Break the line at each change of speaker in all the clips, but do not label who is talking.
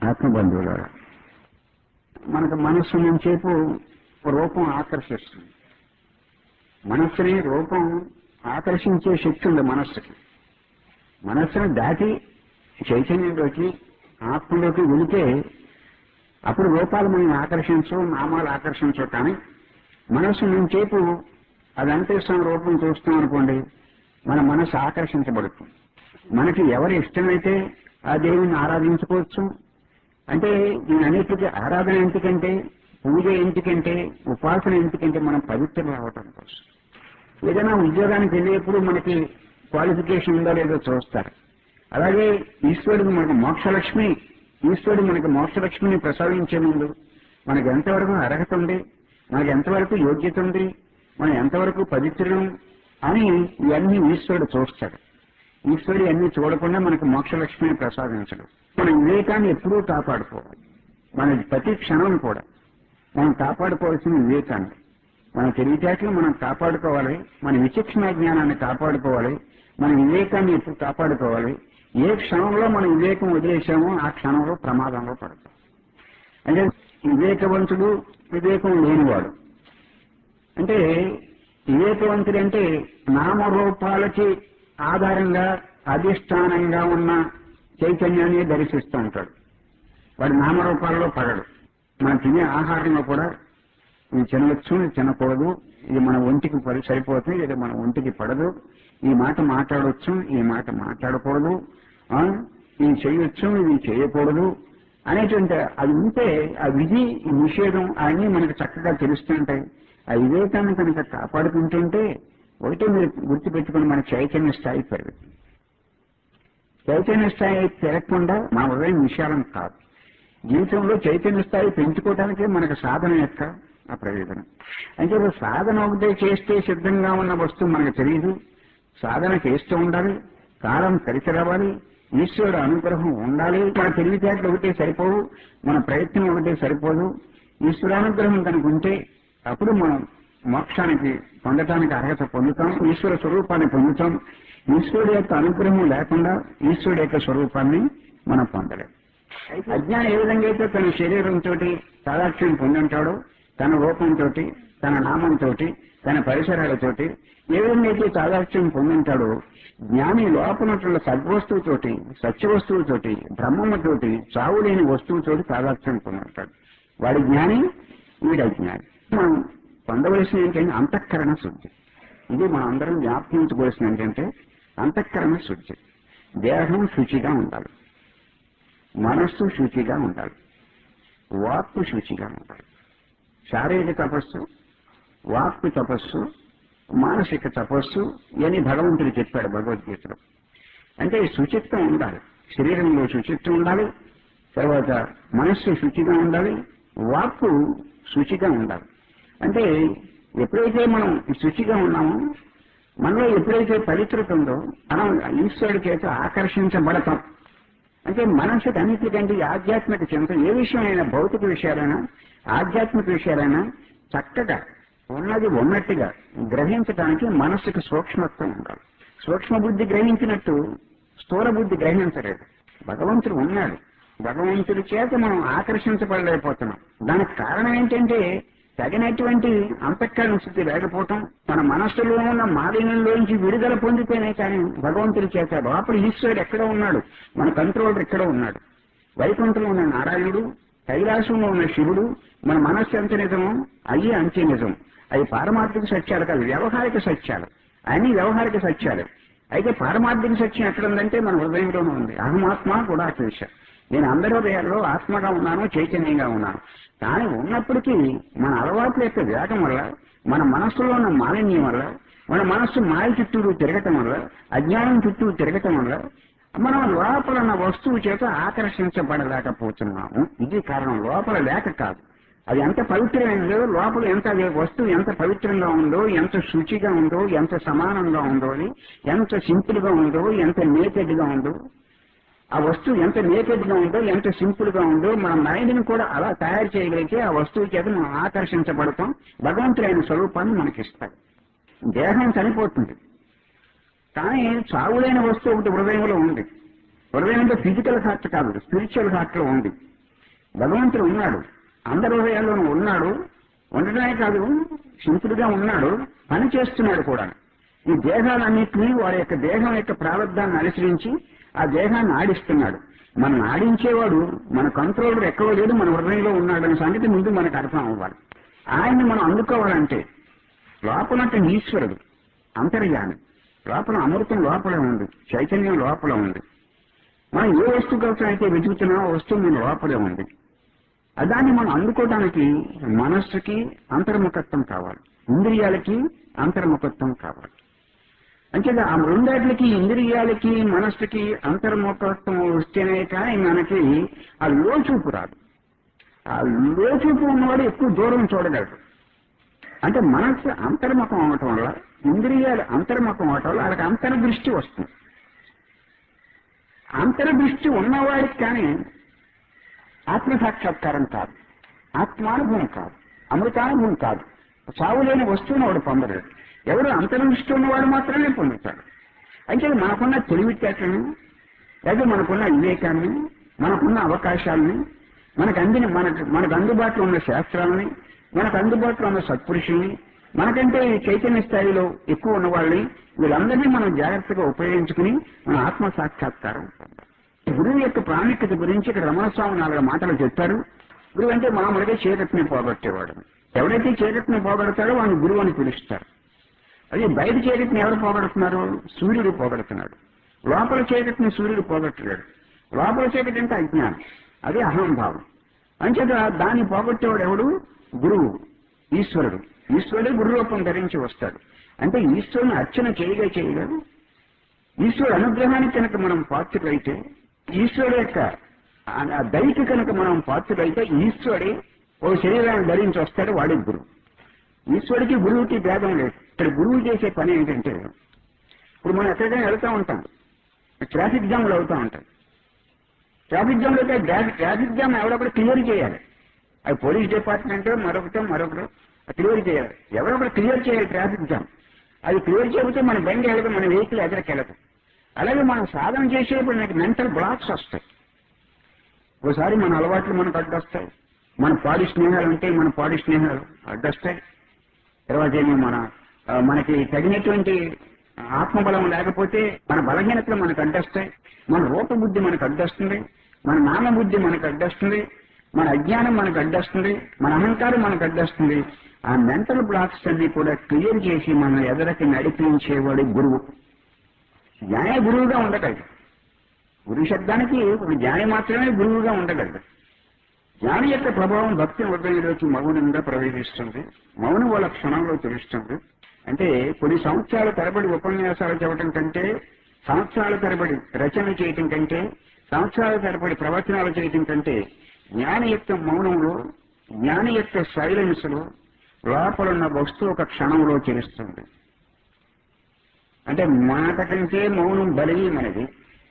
ఆత్మబంధువుల మనకు మనస్సు నుంచేపు రూపం ఆకర్షిస్తుంది మనస్సుని రూపం ఆకర్షించే శక్తి ఉంది మనస్సుకి మనస్సును దాటి చైతన్యంలోకి ఆత్మలోకి వెళితే అప్పుడు రూపాలు మనం ఆకర్షించు నామాలు ఆకర్షించు కానీ మనస్సు నుంచేపు అది అంతరిస్తున్న రూపం చూస్తాం అనుకోండి మన మనస్సు ఆకర్షించబడుతుంది మనకి ఎవరు ఇష్టమైతే ఆ దేవుని ఆరాధించుకోవచ్చు అంటే నేను అన్నిటికీ ఆరాధన ఎందుకంటే పూజ ఎందుకంటే ఉపాసన ఎందుకంటే మనం పవిత్రం రావటం కోసం ఏదైనా ఉద్యోగానికి వెళ్ళేప్పుడు మనకి క్వాలిఫికేషన్ ఉందో లేదో చూస్తారు అలాగే ఈశ్వరుడు మనకు మోక్షలక్ష్మి ఈశ్వరుడు మనకు మోక్షలక్ష్మిని ప్రసాదించే ముందు మనకు ఎంతవరకు అర్హత ఉంది మనకు ఎంతవరకు యోగ్యత ఉంది మనం ఎంతవరకు పవిత్రం అని ఇవన్నీ ఈశ్వరుడు చూస్తాడు ఈశ్వరుడు అన్ని చూడకుండా మనకు మోక్షలక్ష్మిని ప్రసాదించడు మన వివేకాన్ని ఎప్పుడూ కాపాడుకోవాలి మన ప్రతి క్షణం కూడా మనం కాపాడుకోవాల్సిన వివేకాన్ని మన తెలివితేటలు మనం కాపాడుకోవాలి మన విచక్షణ జ్ఞానాన్ని కాపాడుకోవాలి మన వివేకాన్ని ఎప్పుడు కాపాడుకోవాలి ఏ క్షణంలో మన వివేకం వదిలేసామో ఆ క్షణంలో ప్రమాదంలో పడతాం అంటే వివేకవంతుడు వివేకం లేనివాడు అంటే వివేకవంతుడు అంటే నామరూపాలకి ఆధారంగా అధిష్టానంగా ఉన్న చైతన్యాన్ని దర్శిస్తూ ఉంటాడు వాడి నామరూపాల్లో పడడు మనం తినే ఆహారంలో కూడా ఇది తినవచ్చు ఇది తినకూడదు ఇది మన ఒంటికి పడి సరిపోతుంది ఇది మన ఒంటికి పడదు ఈ మాట మాట్లాడవచ్చు ఈ మాట మాట్లాడకూడదు ఆ, ఇది చేయొచ్చు ఇది చేయకూడదు అనేటువంటి అది ఉంటే ఆ విధి ఈ నిషేధం అవన్నీ మనకు చక్కగా తెలుస్తుంటాయి ఆ వివేకాన్ని కనుక కాపాడుకుంటుంటే ఒకటే మీరు గుర్తుపెట్టుకుని మన చైతన్య స్థాయి పెరుగుతుంది చైతన్య స్థాయి పెరగకుండా మన హృదయం విశాలం కాదు జీవితంలో చైతన్య స్థాయి పెంచుకోవడానికే మనకు సాధన యొక్క ఆ ప్రయోజనం అంటే ఇప్పుడు సాధన ఒకటే చేస్తే సిద్ధంగా ఉన్న వస్తువు మనకు తెలియదు సాధన చేస్తూ ఉండాలి కాలం కలిసి రావాలి ఈశ్వరుడు అనుగ్రహం ఉండాలి మన తెలివితేటలు ఒకటే సరిపోవు మన ప్రయత్నం ఒకటే సరిపోదు ఈశ్వరానుగ్రహం కనుక ఉంటే అప్పుడు మనం మోక్షానికి పొందటానికి అర్హత పొందుతాం ఈశ్వర స్వరూపాన్ని పొందుతాం ఈశ్వరుడు యొక్క అనుగ్రహం లేకుండా ఈశ్వరుడు యొక్క స్వరూపాన్ని మనం పొందలేం అజ్ఞానం ఏ విధంగా అయితే తన శరీరంతో తాదాక్ష్యం పొందుంటాడో తన రూపంతో తన నామంతో తన పరిసరాలతోటి ఏ విధంగా అయితే తాదాక్ష్యం పొందుంటాడో జ్ఞాని లోపల సద్వస్తువుతోటి సత్యవస్తువుతోటి బ్రహ్మముతోటి చావు లేని వస్తువుతోటి తాదాక్ష్యం పొందుంటాడు వాడి జ్ఞాని వీడి అజ్ఞాని మనం పొందవలసిన ఏంటంటే అంతఃకరణ శుద్ధి ఇది మనం అందరం జ్ఞాపకించుకోవాల్సిన ఏంటంటే అంతఃకరణ శుద్ధి దేహం శుచిగా ఉండాలి మనస్సు శుచిగా ఉండాలి వాక్కు శుచిగా ఉండాలి శారీరక తపస్సు వాక్కు తపస్సు మానసిక తపస్సు అని భగవంతుడు చెప్పాడు భగవద్గీతలో అంటే శుచిత్వం ఉండాలి శరీరంలో శుచిత్వం ఉండాలి తర్వాత మనస్సు శుచిగా ఉండాలి వాక్కు శుచిగా ఉండాలి అంటే ఎప్పుడైతే మనం శుచిగా ఉన్నామో మనలో ఎప్పుడైతే పవిత్రత ఉందో మనం ఈశ్వరుడి చేత ఆకర్షించబడతాం అంటే మనసుకు అన్నిటికంటే ఈ ఆధ్యాత్మిక చింత ఏ విషయమైనా భౌతిక విషయాలైనా ఆధ్యాత్మిక విషయాలైనా చక్కగా ఉన్నది ఉన్నట్టుగా గ్రహించడానికి మనస్సుకు సూక్ష్మత్వం ఉండాలి సూక్ష్మ బుద్ధి గ్రహించినట్టు స్థూల బుద్ధి గ్రహించలేదు భగవంతుడు ఉన్నాడు భగవంతుడి చేత మనం ఆకర్షించబడలేకపోతున్నాం దానికి కారణం ఏంటంటే తగినటువంటి అంతఃకరణ స్థితి లేకపోవటం మన మనస్సులో ఉన్న మాలిన్యంలోంచి విడుదల పొందితేనే కానీ భగవంతుడి చేత లోపల ఈశ్వరుడు ఎక్కడ ఉన్నాడు మన కంట్రోలర్ ఎక్కడ ఉన్నాడు వైకుంఠంలో ఉన్న నారాయణుడు కైలాసంలో ఉన్న శివుడు మన మనస్సు ఎంత నిజమో అయ్యి అంతే నిజం అవి పారమార్థిక సత్యాలు కాదు వ్యవహారిక సత్యాలు అన్ని వ్యవహారిక సత్యాలు అయితే పారమార్థిక సత్యం ఎక్కడ ఉందంటే మన హృదయంలోనే ఉంది అహమాత్మ కూడా చేశ నేను అందరి హృదయాల్లో ఆత్మగా ఉన్నాను చైతన్యంగా ఉన్నాను కానీ ఉన్నప్పటికీ మన అలవాట్ల యొక్క వేగం వల్ల మన మనస్సులో ఉన్న మాలిన్యం వల్ల మన మనస్సు మాయ చుట్టూరు తిరగటం వల్ల అజ్ఞానం చుట్టూ తిరగటం వల్ల మనం లోపల ఉన్న వస్తువు చేత ఆకర్షించబడలేకపోతున్నాము ఇది కారణం లోపల లేక కాదు అది ఎంత పవిత్రమైనదో లోపల ఎంత అది వస్తువు ఎంత పవిత్రంగా ఉందో ఎంత శుచిగా ఉందో ఎంత సమానంగా ఉందో అని ఎంత సింపుల్ గా ఉందో ఎంత నేకెడ్ గా ఉందో ఆ వస్తువు ఎంత నేకెడ్ గా ఉందో ఎంత సింపుల్ గా ఉందో మన మైండ్ ని కూడా అలా తయారు చేయగలిగితే ఆ వస్తువు చేత మనం ఆకర్షించబడతాం భగవంతుడైన స్వరూపాన్ని మనకి ఇస్తాడు దేహం చనిపోతుంది కానీ చావులేని వస్తువు ఒకటి హృదయంలో ఉంది హృదయం అంటే ఫిజికల్ హార్ట్ కాదు స్పిరిచువల్ హార్ట్ లో ఉంది భగవంతుడు ఉన్నాడు అందరి హృదయాల్లోనూ ఉన్నాడు ఉండడమే కాదు సింపుల్గా ఉన్నాడు పని చేస్తున్నాడు కూడా ఈ దేహాలన్నింటినీ వారి యొక్క దేహం యొక్క ప్రారంధాన్ని అనుసరించి ఆ దేహాన్ని ఆడిస్తున్నాడు మనం ఆడించేవాడు మన కంట్రోలర్ ఎక్కడో లేడు మన హృదయంలో ఉన్నాడనే సంగతి ముందు మనకు అర్థం అవ్వాలి ఆయన్ని మనం అందుకోవాలంటే లోపల అంటే ఈశ్వరుడు అంతర్యామి లోపల అమృతం లోపల ఉంది చైతన్యం లోపల ఉంది మనం ఏ వస్తువు కోసం అయితే వెతుకుతున్నామో ఆ వస్తువు మన లోపలే ఉంది దాన్ని మనం అందుకోవడానికి మనస్సుకి అంతర్ముఖత్వం కావాలి ఇంద్రియాలకి అంతర్ముఖత్వం కావాలి అంటే ఆ రెండాట్లకి ఇంద్రియాలకి మనస్సుకి అంతర్ముఖత్వం వస్తేనే కానీ మనకి ఆ లోచూపు రాదు ఆ లోచూపు ఉన్నవాడు ఎక్కువ దూరం చూడగలడు అంటే మనస్సు అంతర్ముఖం అవటం వల్ల ఇంద్రియాలు అంతర్ముఖం అవటం వల్ల వాళ్ళకి అంతర్దృష్టి వస్తుంది అంతర్దృష్టి ఉన్నవాడికి కానీ ఆత్మ సాక్షాత్కారం కాదు ఆత్మానుభవం కాదు అమృతానుభవం కాదు చావులేని వస్తువును వాడు పొందలేడు ఎవరు అంతర్దృష్టి ఉన్నవాడు మాత్రమే పొందుతాడు అంటే మనకున్న తెలివితేటలను లేదా మనకున్న వివేకాన్ని మనకున్న అవకాశాలని మనకు అందిన మనకు మనకు అందుబాటులో ఉన్న శాస్త్రాలని మనకు అందుబాటులో ఉన్న సత్పురుషుల్ని మనకంటే చైతన్య స్థాయిలో ఎక్కువ ఉన్న వాళ్ళని వీళ్ళందరినీ మనం జాగ్రత్తగా ఉపయోగించుకుని మన ఆత్మ సాక్షాత్కారం పొందాలి. గురువు యొక్క ప్రాముఖ్యత గురించి ఇక్కడ రమణస్వామి నాలుగు మాటలు చెప్పారు గురువు అంటే మామూలుగా చీకటిని పోగొట్టేవాడు ఎవరైతే చీకటిని పోగొడతాడో వాడిని గురువు అని పిలుస్తారు అదే బయట చీకటిని ఎవరు పోగొడుతున్నారు సూర్యుడు పోగొడుతున్నాడు లోపల చీకటిని సూర్యుడు పోగొట్టలేడు లోపల చీకటి అంటే అజ్ఞానం అదే అహంభావం అంచేత దాన్ని పోగొట్టేవాడు ఎవడు గురువు ఈశ్వరుడు ఈశ్వరుడే గురు రూపం ధరించి వస్తాడు అంటే ఈశ్వరుని అర్చన చేయగా చేయగా ఈశ్వరుడు అనుగ్రహానికి కనుక మనం పాత్రులైతే ఈశ్వరుడు యొక్క ఆ- ఆ దయకి కనుక మనం పాత్రులైతే ఈశ్వరుడే ఓ శరీరాన్ని ధరించి వస్తాడు వాడే గురువు ఈశ్వరుడికి గురువుకి భేదం లేదు ఇక్కడ గురువు చేసే పని ఏంటంటే ఇప్పుడు మనం ఎక్కడికైనా వెళ్తూ ఉంటాం ట్రాఫిక్ జామ్లు అవుతూ ఉంటాయి ట్రాఫిక్ జామ్లో అయితే ట్రాఫిక్ ట్రాఫిక్ జామ్ ఎవరొకరు క్లియర్ చేయాలి అది పోలీస్ డిపార్ట్మెంట్ మరొకటి మరొకరు క్లియర్ చేయాలి ఎవరొకరు క్లియర్ చేయాలి ట్రాఫిక్ జామ్ అది క్లియర్ చేయకపోతే మన బండి వెళ్ళదు మన వెహికల్ ఎదరికెళ్ళదు అలాగే మనం సాధన చేసేప్పుడు మనకి మెంటల్ బ్లాక్స్ వస్తాయి ఒకసారి మన అలవాట్లు మనకు అడ్డొస్తాయి మన పాడి స్నేహాలు ఉంటే మన పాడి స్నేహాలు అడ్డొస్తాయి తర్వాత ఏమో మన ఆ, మనకి తగినటువంటి ఆత్మబలం లేకపోతే మన బలహీనతలు మనకు అడ్డొస్తాయి మన రూపబుద్ధి మనకు అడ్డొస్తుంది మన నామబుద్ధి మనకు అడ్డొస్తుంది మన అజ్ఞానం మనకు అడ్డొస్తుంది మన అహంకారం మనకు అడ్డొస్తుంది ఆ మెంటల్ బ్లాక్స్ అన్ని కూడా క్లియర్ చేసి మన ఎదరకి నడిపించేవాడు గురువు న్యాయ గురువుగా ఉండగలడు గురు శబ్దానికి ఒక జ్ఞాని మాత్రమే గురువుగా ఉండగలడు జ్ఞాని యొక్క ప్రభావం భక్తి హృదయంలోకి మౌనంగా ప్రవేశిస్తుంది మౌనం వాళ్ళ క్షణంలో తెలుస్తుంది అంటే కొన్ని సంవత్సరాల తరబడి ఉపన్యాసాలు చెప్పడం కంటే సంవత్సరాల తరబడి రచన చేయటం కంటే సంవత్సరాల తరబడి ప్రవచనాలు చేయటం కంటే జ్ఞాని యొక్క మౌనంలో జ్ఞాని యొక్క సైలెన్స్ లో లోపలున్న వస్తువు ఒక క్షణంలో తెలుస్తుంది అంటే మాట కంటే మౌనం బలీయమైనది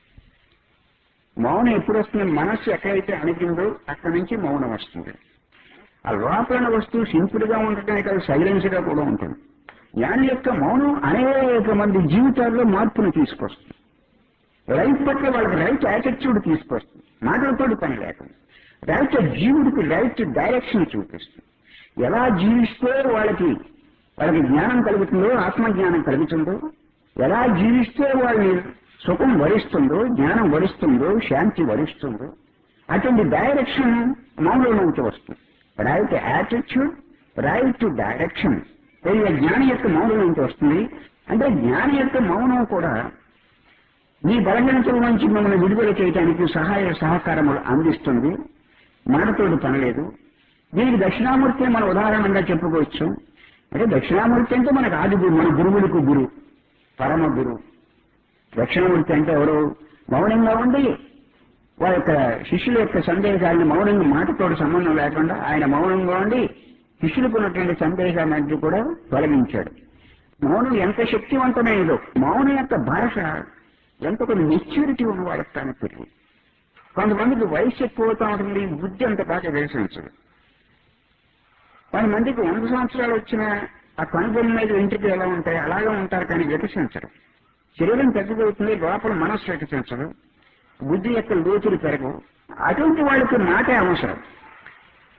మౌనం ఎప్పుడు వస్తుంది మనస్సు ఎక్కడైతే అణిగిందో అక్కడి నుంచి మౌనం వస్తుంది ఆ లోపల వస్తువు సింపుల్ గా ఉండటమే కాదు సైలెన్స్ గా కూడా ఉంటుంది జ్ఞాని యొక్క మౌనం అనేక మంది జీవితాల్లో మార్పును తీసుకొస్తుంది రైట్ పట్ల వాళ్ళకి రైట్ యాటిట్యూడ్ తీసుకొస్తుంది మాటలతోటి పని లేకుండా రైట్ జీవుడికి రైట్ డైరెక్షన్ చూపిస్తుంది ఎలా జీవిస్తే వాళ్ళకి వాళ్ళకి జ్ఞానం కలుగుతుందో ఆత్మజ్ఞానం కలుగుతుందో ఎలా జీవిస్తే వాళ్ళని సుఖం వరిస్తుందో జ్ఞానం వరిస్తుందో శాంతి వరిస్తుందో అటువంటి డైరెక్షన్ మౌనంలో నుంచి వస్తుంది రైట్ యాటిట్యూడ్ రైట్ డైరెక్షన్ ఇది జ్ఞాని యొక్క మౌనం నుంచి వస్తుంది అంటే జ్ఞాని యొక్క మౌనం కూడా మీ బలహీనతల నుంచి మిమ్మల్ని విడుదల చేయడానికి సహాయ సహకారములు అందిస్తుంది మనతోటి పని లేదు దీనికి దక్షిణామూర్తి మన ఉదాహరణగా చెప్పుకోవచ్చు అంటే దక్షిణామూర్తి అంటే మనకు ఆది గురు మన గురువులకు గురు పరమ గురువు దక్షిణామూర్తి అంటే ఎవరు మౌనంగా ఉండి వారి యొక్క శిష్యుల యొక్క సందేశాలను మౌనంగా మాటతోటి సంబంధం లేకుండా ఆయన మౌనంగా ఉండి శిష్యులకు ఉన్నటువంటి సందేశాన్ని కూడా తొలగించాడు మౌనం ఎంత శక్తివంతమైనదో మౌనం యొక్క భాష ఎంత ఒక మెచ్యూరిటీ ఉన్న వాళ్ళకి తాను తెలియదు కొంతమందికి వయసు ఎక్కువ అవుతా ఉంటుంది బుద్ధి అంత బాగా వికసించదు కొంతమందికి వంద సంవత్సరాలు వచ్చిన ఆ కనుగొల మీద వెంట్రుకలు ఎలా ఉంటాయి అలాగే ఉంటారు కానీ వికసించరు శరీరం పెద్దదవుతుంది లోపల మనస్సు వికసించదు బుద్ధి యొక్క లోతులు పెరగవు అటువంటి వాళ్ళకి మాటే అవసరం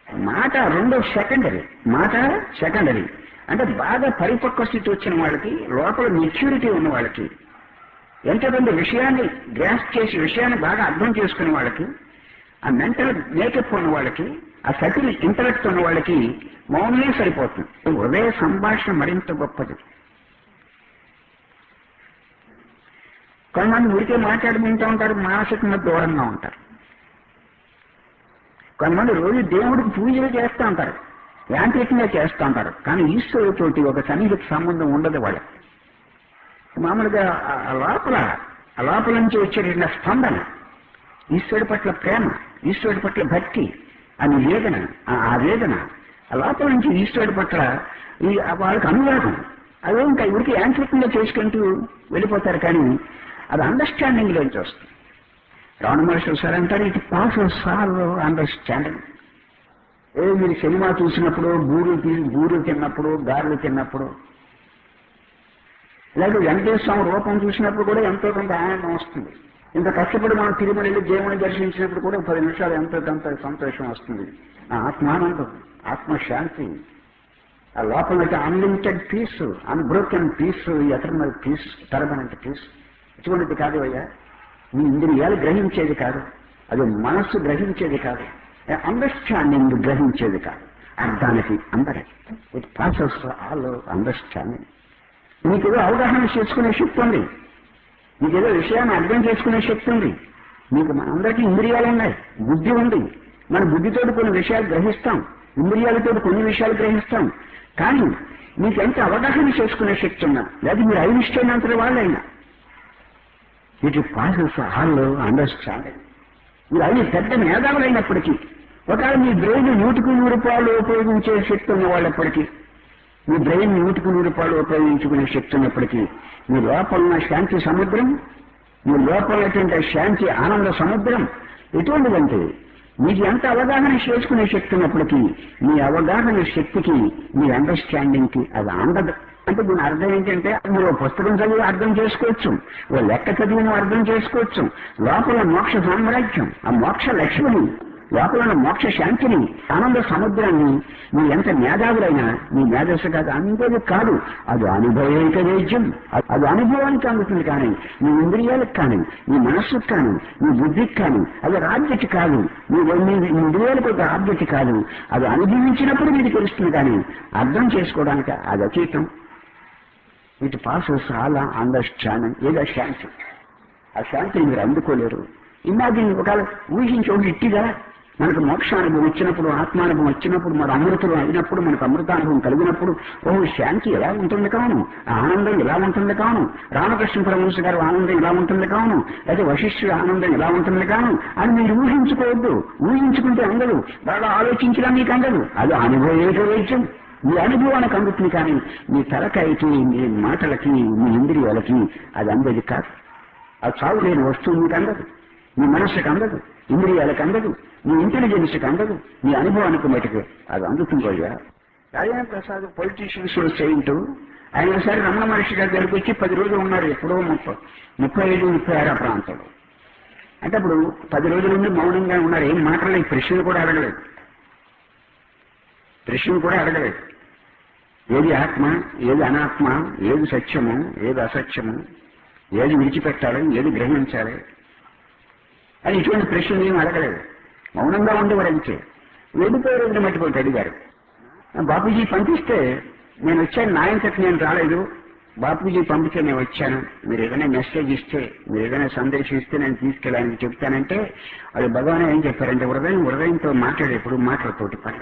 మాట రెండో సెకండరీ మాట సెకండరీ అంటే బాగా పరిపక్వ స్థితి వచ్చిన వాళ్ళకి లోపల మెచ్యూరిటీ ఉన్న వాళ్ళకి ఎంతకంటే విషయాన్ని గ్రాస్ చేసి విషయాన్ని బాగా అర్థం చేసుకునే వాళ్ళకి ఆ మెంటల్ మేకప్ ఉన్న వాళ్ళకి ఆ సటిల్ ఇంటలెక్ట్ ఉన్న వాళ్ళకి మౌనమే సరిపోతుంది హృదయ సంభాషణ మరింత గొప్పది కొంతమంది ఊరికే మాట్లాడుకుంటూ ఉంటారు మానసికంగా దూరంగా ఉంటారు కొంతమంది రోజు దేవుడికి పూజలు చేస్తూ ఉంటారు యాంత్రికంగా చేస్తూ ఉంటారు కానీ ఈశ్వరుడితోటి ఒక సన్నిహిత సంబంధం ఉండదు వాళ్ళకి మామూలుగా ఆ- ఆ లోపల ఆ లోపల నుంచి వచ్చేటువంటి ఆ స్పందన ఈశ్వరుడి పట్ల ప్రేమ ఈశ్వరుడి పట్ల భక్తి అని వేదన ఆ- ఆ వేదన ఆ లోపల నుంచి ఈశ్వరుడి పట్ల ఈ ఆ వాళ్ళకి అనురాగం అదే ఇంకా ఇవరికి యాంత్రికంగా చేసుకుంటూ వెళ్ళిపోతారు కానీ అది అండర్స్టాండింగ్ లోంచి వస్తుంది రావణ మహర్షి సార్ అంటారు ఇట్ పాసెస్ ఆల్ అండర్స్టాండింగ్ ఏ మీరు సినిమా చూసినప్పుడు బూరు తీ- బూరు తిన్నప్పుడు గారెలు తిన్నప్పుడు ఇలాగే వెంకటేశ్వర స్వామి రూపం చూసినప్పుడు కూడా ఎంతో కొంత ఆనందం వస్తుంది ఇంత కష్టపడి మనం తిరుమల వెళ్ళి దేవుని దర్శించినప్పుడు కూడా పది నిమిషాలు ఎంతో కొంత సంతోషం వస్తుంది ఆ ఆత్మానందం ఆత్మశాంతి ఆ లోపల unlimited peace unbroken peace eternal peace permanent peace ఇటువంటిది కాదు అయ్యా మీ ఇంద్రియాలు గ్రహించేది కాదు అది మనస్సు గ్రహించేది కాదు అండర్స్టాండింగ్ గ్రహించేది కాదు అర్థానికి అందరి ఇట్ ప్రాసెస్ ఆల్ అండర్స్టాండింగ్ నీకేదో అవగాహన చేసుకునే శక్తి ఉంది నీకేదో విషయాన్ని అర్థం చేసుకునే శక్తి ఉంది మీకు మన అందరికీ ఇంద్రియాలు ఉన్నాయి బుద్ధి ఉంది మన బుద్ధితోటి కొన్ని విషయాలు గ్రహిస్తాం ఇంద్రియాలతో కొన్ని విషయాలు గ్రహిస్తాం కానీ మీకు ఎంత అవగాహన చేసుకునే శక్తి ఉన్నా లేదా మీరు ఐనిష్టైనంతటి వాళ్ళైనా ఇట్ ప్రాసెస్ ఆల్ అండర్స్టాండింగ్ మీరు అన్ని పెద్ద మేధావులైనప్పటికీ ఒకవేళ మీ బ్రెయిన్ నూటికి నూరు రూపాయలు ఉపయోగించే శక్తి ఉన్న వాళ్ళప్పటికీ మీ బ్రెయిన్ నూటికి నూరు రూపాయలు ఉపయోగించుకునే శక్తి ఉన్నప్పటికీ మీ లోపల ఉన్న శాంతి సముద్రం మీ లోపల ఉన్నటువంటి ఆ శాంతి ఆనంద సముద్రం ఎటువంటిదంటే మీకు ఎంత అవగాహన చేసుకునే శక్తి ఉన్నప్పటికీ మీ అవగాహన శక్తికి మీ అండర్స్టాండింగ్ కి అది అందదు అంటే దీని అర్థం ఏంటంటే మీరు ఓ పుస్తకం చదివి అర్థం చేసుకోవచ్చు ఓ లెక్క చదివి నువ్వు అర్థం చేసుకోవచ్చు లోపల మోక్ష సామ్రాజ్యం ఆ మోక్ష లక్ష్మిని లోపల ఉన్న మోక్ష శాంతిని ఆనంద సముద్రాన్ని మీరు ఎంత మేధావులైనా మీ మేధస్సు కాదు అందరి కాదు అది అనుభవైక వైద్యం అ- అది అనుభవానికి అందుతుంది కానీ మీ ఇంద్రియాలకు కానీ మీ మనస్సుకు కానీ మీ బుద్ధికి కానీ అది ఆబ్జెక్ట్ కాదు మీ మీ ఇంద్రియాలకు ఒక ఆబ్జెక్ట్ కాదు అది అనుభవించినప్పుడు మీకు తెలుస్తుంది కానీ అర్థం చేసుకోవడానికి అది అతీతం ఇట్ పాసెస్ ఆల్ అండర్స్టాండింగ్ ఏదో శాంతి ఆ శాంతిని మీరు అందుకోలేరు ఇమాజిన్ ఒకవేళ ఊహించి ఒక ఇట్టిగా మనకు మోక్షానుభవం వచ్చినప్పుడు ఆత్మానుభవం వచ్చినప్పుడు మన అమృతం అయినప్పుడు మనకు అమృతానుభవం కలిగినప్పుడు ఓ శాంతి ఎలా ఉంటుంది కాను ఆ ఆనందం ఎలా ఉంటుంది కాను రామకృష్ణ పరమహంస గారు ఆనందం ఎలా ఉంటుంది కాను లేదా వశిష్ఠుడి ఆనందం ఎలా ఉంటుంది కాను అని మీరు ఊహించుకోవద్దు ఊహించుకుంటే అందదు బాగా ఆలోచించడం మీకు అందదు అది అనుభవేక వైద్యం మీ అనుభవానికి అందుతుంది కానీ మీ తలకాయకి మీ మాటలకి మీ ఇంద్రియాలకి అది అందది కాదు ఆ చావు లేని వస్తువు మీకు అందదు మీ మనస్సుకు అందదు ఇంద్రియాలకు అందదు మీ ఇంటెలిజెన్స్కి అందదు మీ అనుభవానికి మటుకు అది అందుతుందయ్యా రాజేంద్ర ప్రసాద్ పొలిటీషియన్స్ సెయింట్ ఆయన ఒకసారి రమణ మహర్షి గారి దగ్గరికి వచ్చి పది రోజులు ఉన్నారు ఎప్పుడో ముప్పై ముప్పై ఐదు ముప్పై ఆరు ఆ ప్రాంతంలో అంటే అప్పుడు పది రోజుల నుండి మౌనంగా ఉన్నారు ఏం మాట్లాడలేదు ప్రశ్నలు కూడా అడగలేదు ప్రశ్నలు కూడా అడగలేదు ఏది ఆత్మ ఏది అనాత్మ ఏది సత్యము ఏది అసత్యము ఏది విడిచిపెట్టాలి ఏది గ్రహించాలి అని ఇటువంటి ప్రశ్నలు ఏమి అడగలేదు మౌనంగా ఉండేవారు అంతే వెళ్ళిపోయారు రెండు మట్టిపోయి అడిగారు బాపూజీ పంపిస్తే నేను వచ్చాను నా ఇంతకు నేను రాలేదు బాపూజీ పంపితే నేను వచ్చాను మీరు ఏదైనా మెసేజ్ ఇస్తే మీరు ఏదైనా సందేశం ఇస్తే నేను తీసుకెళ్ళాలని చెప్తానంటే అది భగవాన్ ఏం చెప్పారంటే హృదయం హృదయంతో మాట్లాడేప్పుడు మాటలతోటి పని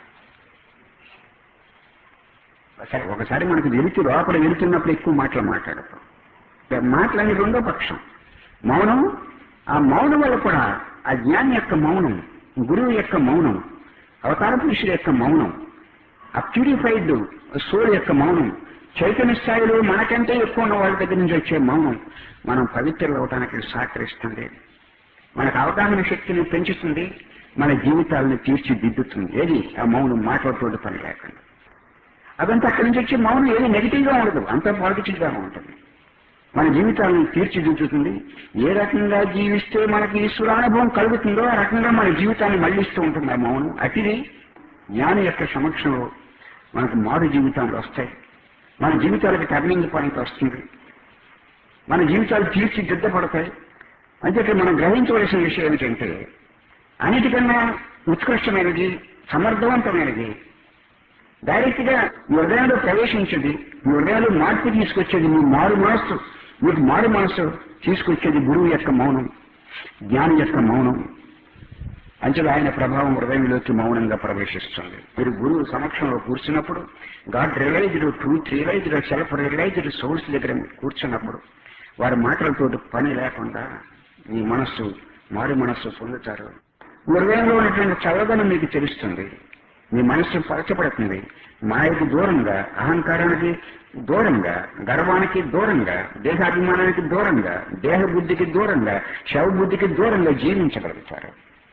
సరే ఒకసారి మనకు వెళుతూ లోపల వెళుతున్నప్పుడు ఎక్కువ మాటలు మాట్లాడతాం మాటలని రెండో పక్షం మౌనం ఆ మౌనం వల్ల కూడా ఆ జ్ఞాని యొక్క మౌనం గురువు యొక్క మౌనం అవతార పురుషుడు యొక్క మౌనం ఆ ప్యూరిఫైడ్ సోల్ యొక్క మౌనం చైతన్య స్థాయిలో మనకంటే ఎక్కువ ఉన్న వాళ్ళ దగ్గర నుంచి వచ్చే మౌనం మనం పవిత్రులు అవటానికి సహకరిస్తుంది మనకు అవగాహన శక్తిని పెంచుతుంది మన జీవితాలను తీర్చిదిద్దుతుంది ఏది ఆ మౌనం మాట్లాడుతూ పని లేకుండా అదంతా అక్కడి నుంచి వచ్చే మౌనం ఏది నెగిటివ్ గా ఉండదు అంతా పాజిటివ్ గా ఉంటుంది మన జీవితాలను తీర్చిదిద్దుతుంది ఏ రకంగా జీవిస్తే మనకి ఈశ్వరానుభవం కలుగుతుందో ఆ రకంగా మన జీవితాన్ని మళ్ళిస్తూ ఉంటుంది ఆ మౌనం అతిది జ్ఞాని యొక్క సమక్షంలో మనకు మారు జీవితాలు వస్తాయి మన జీవితాలకు టర్నింగ్ పాయింట్ వస్తుంది మన జీవితాలు తీర్చిదిద్దపడతాయి అంతే మనం గ్రహించవలసిన విషయం ఏమిటంటే అన్నిటికన్నా ఉత్కృష్టమైనది సమర్థవంతమైనది డైరెక్ట్ గా మీ హృదయంలో ప్రవేశించేది మీ హృదయంలో మార్పు తీసుకొచ్చేది మీ మారు మనస్సు మీకు మారు మనస్సు తీసుకొచ్చేది గురువు యొక్క మౌనం జ్ఞాని యొక్క మౌనం అంచెలు ఆయన ప్రభావం హృదయంలోకి మౌనంగా ప్రవేశిస్తుంది మీరు గురువు సమక్షంలో కూర్చున్నప్పుడు God realised truth realised self realised source దగ్గర కూర్చున్నప్పుడు వారి మాటలతో పని లేకుండా మీ మనస్సు మారు మనస్సు పొందుతారు మీ హృదయంలో ఉన్నటువంటి చల్లదనం మీకు తెలుస్తుంది మీ మనస్సు పరచబడుతుంది మాయకు దూరంగా అహంకారానికి దూరంగా గర్వానికి దూరంగా దేహాభిమానానికి దూరంగా దేహ బుద్ధికి దూరంగా శవ బుద్ధికి దూరంగా జీవించగలుగుతారు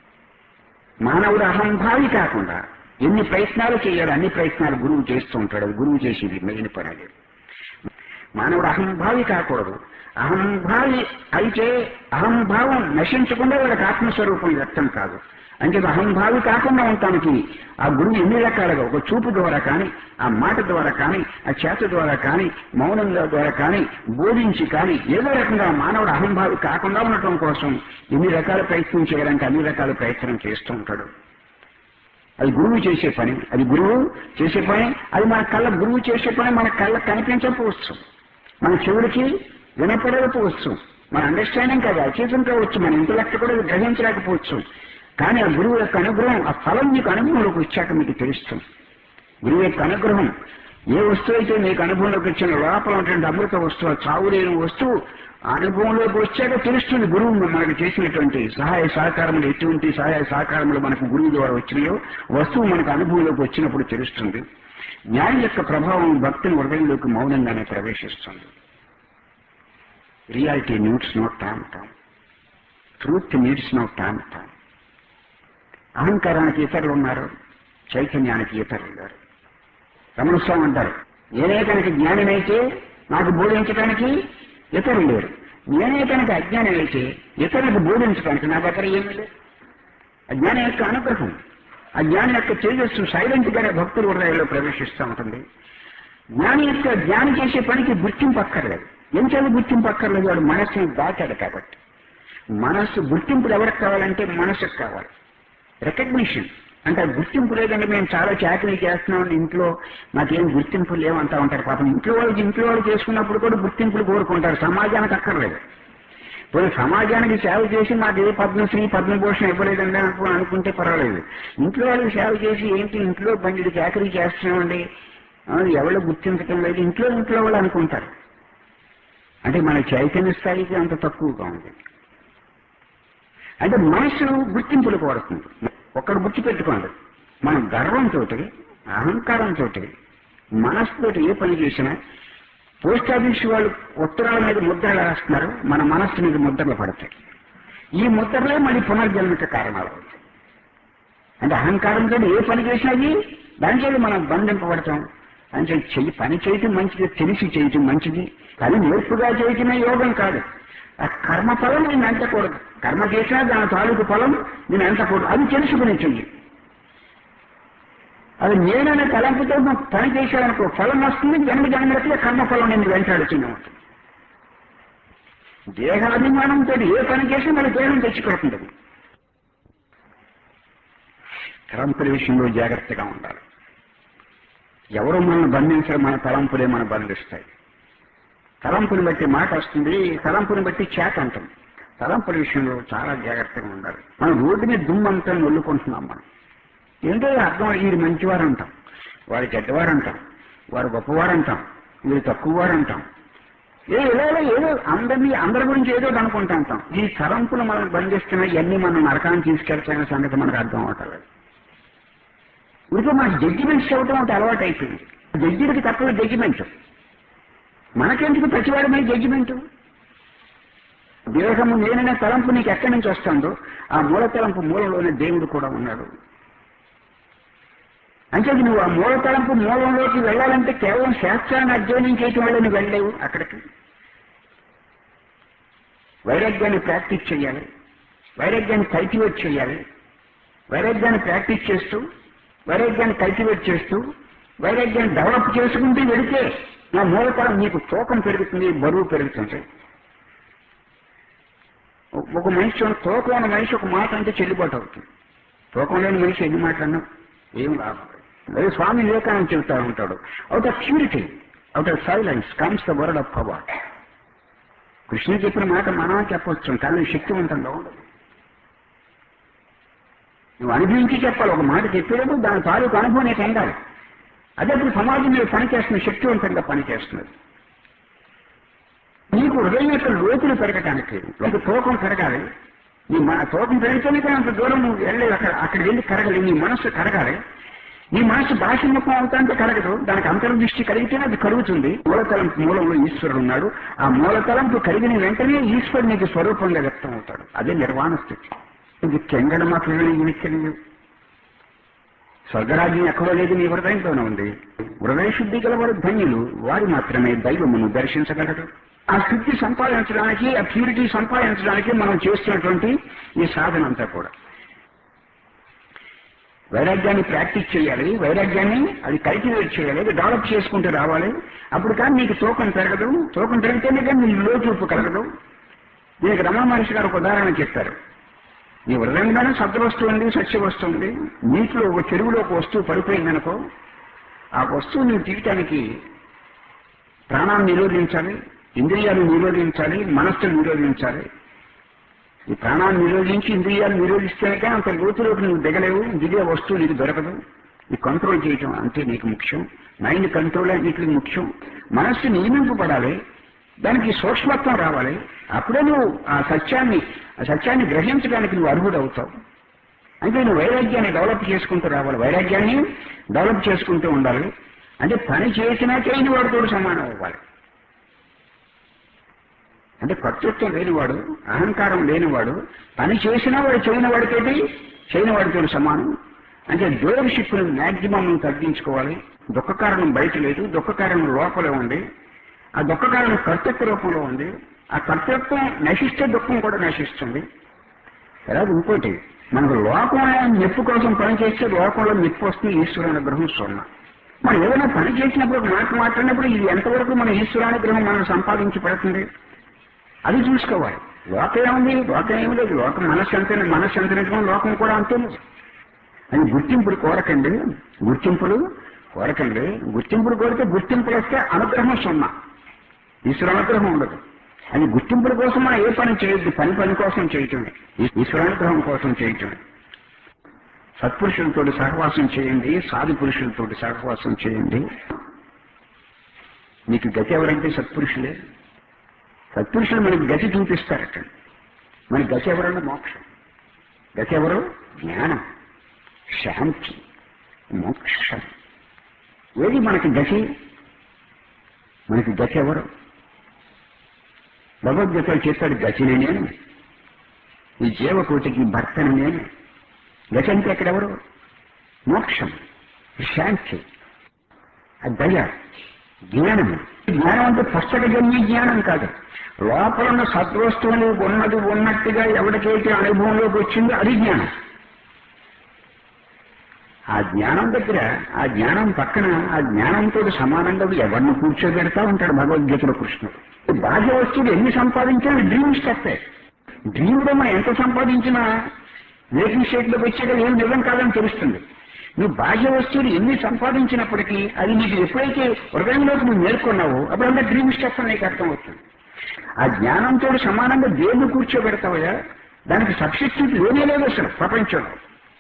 మానవుడు అహంభావి కాకుండా ఎన్ని ప్రయత్నాలు చేయాలి అన్ని ప్రయత్నాలు గురువు చేస్తూ ఉంటాడు అది గురువు చేసేది మెయిన్ పని అది మానవుడు అహంభావి కాకూడదు అహంభావి అయితే అహంభావం నశించకుండా వాడికి ఆత్మస్వరూపం వ్యక్తం కాదు అంటే అహంభావి కాకుండా ఉండటానికి ఆ గురువు ఎన్ని రకాలుగా ఒక చూపు ద్వారా కానీ ఆ మాట ద్వారా కానీ ఆ చేత ద్వారా కానీ మౌనంగా ద్వారా కానీ బోధించి కానీ ఏదో రకంగా మానవుడు అహంభావి కాకుండా ఉండటం కోసం ఎన్ని రకాల ప్రయత్నం చేయాలంటే అన్ని రకాల ప్రయత్నం చేస్తూ ఉంటాడు అది గురువు చేసే పని అది గురువు చేసే పని అది మన కళ్ళ గురువు చేసే పని మన కళ్ళ కనిపించకపోవచ్చు మన చెవుడికి వినపడకపోవచ్చు మన అండర్స్టాండింగ్ కాదు అచేతం కావచ్చు మన ఇంటలెక్ట్ కూడా అది గ్రహించలేకపోవచ్చు కానీ ఆ గురువు యొక్క అనుగ్రహం ఆ ఫలం మీకు అనుభవంలోకి వచ్చాక మీకు తెలుస్తుంది గురువు యొక్క అనుగ్రహం ఏ వస్తువు అయితే మీకు అనుభవంలోకి వచ్చిన లోపల ఉన్నటువంటి అమృత వస్తువు చావు లేని వస్తువు ఆ అనుభవంలోకి వచ్చాక తెలుస్తుంది గురువు మనకు చేసినటువంటి సహాయ సహకారములు ఎటువంటి సహాయ సహకారములు మనకు గురువు ద్వారా వచ్చినాయో వస్తువు మనకు అనుభవంలోకి వచ్చినప్పుడు తెలుస్తుంది జ్ఞానం యొక్క ప్రభావం భక్తుని హృదయంలోకి మౌనంగానే ప్రవేశిస్తుంది reality needs no time time truth needs no time time అహంకారానికి ఇతరులు ఉన్నారు చైతన్యానికి ఇతరులు ఉన్నారు రమణస్వామి అంటారు నేనే కనుక జ్ఞానమైతే నాకు బోధించడానికి ఇతరులు లేరు నేనే కనుక అజ్ఞానం అయితే ఇతరులకు బోధించడానికి నా దగ్గర ఏమీ లేదు అజ్ఞానం యొక్క అనుగ్రహం ఆ జ్ఞానం యొక్క తేజస్సు సైలెంట్ గానే భక్తుల హృదయంలో ప్రవేశిస్తూ ఉంటుంది జ్ఞాని యొక్క జ్ఞానం చేసే పనికి గుర్తింపు అక్కర్లేదు ఎంచేది గుర్తింపు అక్కర్లేదు వాడు మనస్సుని దాటాడు కాబట్టి మనస్సు గుర్తింపులు ఎవరికి కావాలంటే మనసుకు కావాలి రికగ్నిషన్ అంటే ఆ గుర్తింపు లేదంటే మేము చాలా చాకరీ చేస్తున్నాం ఇంట్లో నాకేం గుర్తింపులు లేవంటా ఉంటారు పాపం ఇంట్లో వాళ్ళకి ఇంట్లో వాళ్ళు చేసుకున్నప్పుడు కూడా గుర్తింపులు కోరుకుంటారు సమాజానికి అక్కర్లేదు పోనీ సమాజానికి సేవ చేసి మాకు ఏ పద్మశ్రీ పద్మభూషణ్ ఇవ్వలేదండి అనుకో అనుకుంటే పర్వాలేదు ఇంట్లో వాళ్ళకి సేవ చేసి ఏంటి ఇంట్లో బండి చాకరీ చేస్తున్నామండి ఆ, ఎవరు గుర్తించడం లేదు ఇంట్లో ఇంట్లో వాళ్ళు అనుకుంటారు అంటే మన చైతన్య స్థాయికి అంత తక్కువగా ఉంది అంటే మనసు గుర్తింపులు కోరుతుంది ఒక్కడు గుర్తుపెట్టుకోండి మనం గర్వంతో అహంకారంతో మనస్సుతోటి ఏ పని చేసినా పోస్ట్ ఆఫీస్ వాళ్ళు ఉత్తరాల మీద ముద్రలు రాస్తున్నారు మన మనస్సు మీద ముద్రలు పడతాయి ఈ ముద్రలే మళ్ళీ పునర్జన్మక కారణాలు అవుతాయి అంటే అహంకారంతో ఏ పని చేసినది దాని చేతి మనం బంధింపబడతాం అంటే చెయ్యి పని చేయటం మంచిది తెలిసి చేయటం మంచిది కానీ నేర్పుగా చేయటమే యోగం కాదు ఆ కర్మ ఫలం నేను ఎంతకూడదు కర్మ చేసినా దాని తాలూకు ఫలం నేను ఎంతకూడదు అది తెలుసుకుని చెయ్యి అది నేననే తలంపుతో నువ్వు పని చేశాననుకో ఫలం వస్తుంది జన్మ జన్మలకి కర్మ ఫలం నేను వెంటాడుతూనే ఉంటుంది దేహాభిమానంతో ఏ పని చేసినా మన దేహం తెచ్చిపెడుతుంది తలంపుల విషయంలో జాగ్రత్తగా ఉండాలి ఎవరు మనల్ని బంధించరు మన తలంపులే మన బంధిస్తాయి తలంపుని బట్టి మాట వస్తుంది తలంపుని బట్టి చేత అంటుంది తలంపుల విషయంలో చాలా జాగ్రత్తగా ఉండాలి మనం రోడ్డు మీద దుమ్మంతా నొల్లుకుంటున్నాం మనం ఏంటో అర్థం వీరు మంచివారు అంటాం వారు చెడ్డవారు అంటాం వారు గొప్పవారు అంటాం వీరు తక్కువవారు అంటాం ఏ ఇలా ఇలా ఏదో అందరినీ అందరి గురించి ఏదో ఒకటి అనుకుంటా ఉంటాం ఈ తలంపులు మనం బంధిస్తున్న ఇవన్నీ మనం నరకాన్ని తీసుకెళ్తాయనే సంగతి మనకు అర్థం అవటలేదు ఇప్పుడు మనకి జడ్జిమెంట్స్ చెప్పడం ఒకటి అలవాటు అయిపోయింది జడ్జిడికి తక్కువ జడ్జిమెంట్ మనకెందుకు ప్రతివాడి మీద జడ్జిమెంట్ దేహము నేననే తలంపు నీకు ఎక్కడి నుంచి వస్తుందో ఆ మూల తలంపు మూలంలోనే దేవుడు కూడా ఉన్నాడు అంటే నువ్వు ఆ మూల తలంపు మూలంలోకి వెళ్ళాలంటే కేవలం శాస్త్రాన్ని అధ్యయనం చేయటం వల్ల నువ్వు వెళ్ళలేవు అక్కడికి వైరాగ్యాన్ని ప్రాక్టీస్ చేయాలి వైరాగ్యాన్ని కల్టివేట్ చేయాలి వైరాగ్యాన్ని ప్రాక్టీస్ చేస్తూ వైరాగ్యాన్ని కల్టివేట్ చేస్తూ వైరాగ్యాన్ని డెవలప్ చేసుకుంటూ వెళితే నా మూలతరం నీకు తూకం పెరుగుతుంది బరువు పెరుగుతుంది ఒక మనిషి తూకం ఉన్న మనిషి ఒక మాట అంటే చెల్లుబాటు అవుతుంది తూకం లేని మనిషి ఎన్ని మాట్లాడినా ఏం లాభం అదే స్వామి వివేకానంద చెబుతా ఉంటాడు out of purity out of silence comes the word of power కృష్ణుడు చెప్పిన మాట మనం చెప్పవచ్చు కానీ శక్తివంతంగా ఉండదు నువ్వు అనుభవించి చెప్పాలి ఒక మాట చెప్పేటప్పుడు దాని తాలూకు అనుభవం నీకు ఉండాలి అదే ఇప్పుడు సమాజం మీద పనిచేస్తున్న శక్తివంతంగా పనిచేస్తున్నది నీకు హృదయం యొక్క లోతులు పెరగటానికి ఒక తూకం పెరగాలి నీ మన తూకం పెరిగితేనే కానీ అంత దూరం నువ్వు వెళ్ళలేదు అక్కడ అక్కడ వెళ్ళి కరగలి నీ మనస్సు కరగాలి నీ మనస్సు భాషముఖం అవుతా అంటే కరగదు దానికి అంతర్దృష్టి కలిగితేనే అది కరుగుతుంది మూలతలంపు మూలంలో ఈశ్వరుడు ఉన్నాడు ఆ మూలతలంపు కరిగిన వెంటనే ఈశ్వరుడు నీకు స్వరూపంగా వ్యక్తం అవుతాడు అదే నిర్వాణ స్థితి ఇది కెంగడ మాత్రమే ఇనిక్కలేదు స్వర్గరాజ్యం ఎక్కడో లేదు నీ హృదయంతోనే ఉంది హృదయ శుద్ధి గలవారు ధన్యులు వారు మాత్రమే దైవమును దర్శించగలరు ఆ శుద్ధి సంపాదించడానికి ఆ ప్యూరిటీ సంపాదించడానికి మనం చేస్తున్నటువంటి ఈ సాధన అంతా కూడా వైరాగ్యాన్ని ప్రాక్టీస్ చేయాలి వైరాగ్యాన్ని అది కల్టివేట్ చేయాలి అది డెవలప్ చేసుకుంటూ రావాలి అప్పుడు కానీ నీకు తూకం పెరగదు తూకం పెరిగితేనే కానీ నీ లోచూపు కలగదు దీనికి రమణ మహర్షి గారు ఒక ఉదాహరణ చెప్పారు నీ హృదయంలోనే సత్య వస్తువు ఉంది సత్య వస్తువు ఉంది నీటిలో ఒక చెరువులో ఒక వస్తువు పడిపోయిందనుకో ఆ వస్తువు నువ్వు తీయటానికి ప్రాణాన్ని నిరోధించాలి ఇంద్రియాలు నిరోధించాలి మనస్సును నిరోధించాలి ఈ ప్రాణాన్ని నిరోధించి ఇంద్రియాలు నిరోధిస్తేనే కానీ అంత లోతులోకి నువ్వు దిగలేవు దిగే వస్తువు నీకు దొరకదు ఈ కంట్రోల్ చేయటం అంతే నీకు ముఖ్యం మైండ్ కంట్రోల్ నీకు ముఖ్యం మనస్సు నియమింపబడాలి దానికి సూక్ష్మత్వం రావాలి అప్పుడే నువ్వు ఆ సత్యాన్ని ఆ సత్యాన్ని గ్రహించడానికి నువ్వు అర్హుడవుతావు అంటే నువ్వు వైరాగ్యాన్ని డెవలప్ చేసుకుంటూ రావాలి వైరాగ్యాన్ని డెవలప్ చేసుకుంటూ ఉండాలి అంటే పని చేసినా చేయని వాడితో సమానం అవ్వాలి అంటే కర్తృత్వం లేనివాడు అహంకారం లేనివాడు పని చేసినా వాడు చేయని వాడితోటి చేయని వాడితో సమానం అంటే డోర్షిప్ను మ్యాక్సిమం నువ్వు తగ్గించుకోవాలి దుఃఖ కారణం బయట లేదు దుఃఖ కారణం లోపలే ఉంది ఆ దుఃఖ కారణం కర్తృత్వ రూపంలో ఉంది ఆ కర్తృత్వం నశిస్తే దుఃఖం కూడా నశిస్తుంది అలాగే ఇంకోటి మనకు లోకంలో నొప్పి కోసం పని చేస్తే లోకంలో నొప్పి వస్తుంది ఈశ్వరానుగ్రహం సున్నా మనం ఏదైనా పని చేసినప్పుడు ఒక మాట మాట్లాడినప్పుడు ఇది ఎంతవరకు మన ఈశ్వరానుగ్రహం మనం సంపాదించి పడుతుంది అది చూసుకోవాలి లోకం ఏముంది లోకం ఏమి లేదు లోకం మనస్సు అంతే మనస్సు ఎంత నిజమో లోకం కూడా అంతే నిజం. అది గుర్తింపులు కోరకండి గుర్తింపులు కోరకండి గుర్తింపులు కోరితే గుర్తింపులు వస్తే అనుగ్రహం సున్నా ఈశ్వర అనుగ్రహం ఉండదు అది గుర్తింపుల కోసం మనం ఏ పని చేయొద్దు పని పని కోసం చేయటమే ఈశ్వరానుగ్రహం కోసం చేయటమే సత్పురుషులతో సహవాసం చేయండి సాధు పురుషులతో సహవాసం చేయండి మీకు గతి ఎవరంటే సత్పురుషులే సత్పురుషులు మనకి గతి చూపిస్తారట మన గతి ఎవరన్నా మోక్షం గతి ఎవరు జ్ఞానం శాంతి మోక్షం ఏది మనకి గతి మనకి గతి ఎవరు భగవద్గీతలో చెప్పాడు గతిని నేను ఈ జీవకోటికి భర్తని నేను గతి అంటే ఎక్కడెవరు మోక్షం శాంతి ఆ దయ జ్ఞానము జ్ఞానం అంటే పుస్తకజన్య జ్ఞానం కాదు లోపల ఉన్న సద్వస్తువులు ఉన్నది ఉన్నట్టుగా ఎవరికైతే అనుభవంలోకి వచ్చిందో అది జ్ఞానం ఆ జ్ఞానం దగ్గర ఆ జ్ఞానం పక్కన ఆ జ్ఞానంతో సమానంగా ఎవరిని కూర్చోబెడతా ఉంటాడు భగవద్గీతలో కృష్ణుడు బాహ్య వస్తువులు ఎన్ని సంపాదించినా డ్రీమ్ స్టెప్పే డ్రీమ్లో మనం ఎంత సంపాదించినా వేకింగ్ స్టేట్లోకి వచ్చాక ఏం నిజం కాదని తెలుస్తుంది నువ్వు బాహ్య వస్తువులు ఎన్ని సంపాదించినప్పటికీ అది నీకు ఎప్పుడైతే హృదయంలోకి నువ్వు నేర్కొన్నావో అప్పుడంతా డ్రీమ్ స్టెప్ అని నీకు అర్థమవుతుంది ఆ జ్ఞానంతో సమానంగా దేవుడు కూర్చోబెడతావయ్యా దానికి సబ్స్టిట్యూట్ లేనే లేదు అసలు ప్రపంచంలో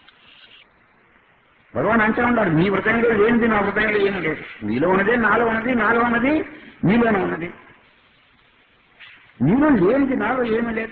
భగవాన్ అంటూ ఉన్నారు నీ హృదయంలో లేనిది నా హృదయంలో ఏమీ లేదు నీలో ఉన్నదే నాలో ఉన్నది నాలో ఉన్నది నీలోనే ఉన్నది నీలో లేనిది నాలో ఏమీ లేదు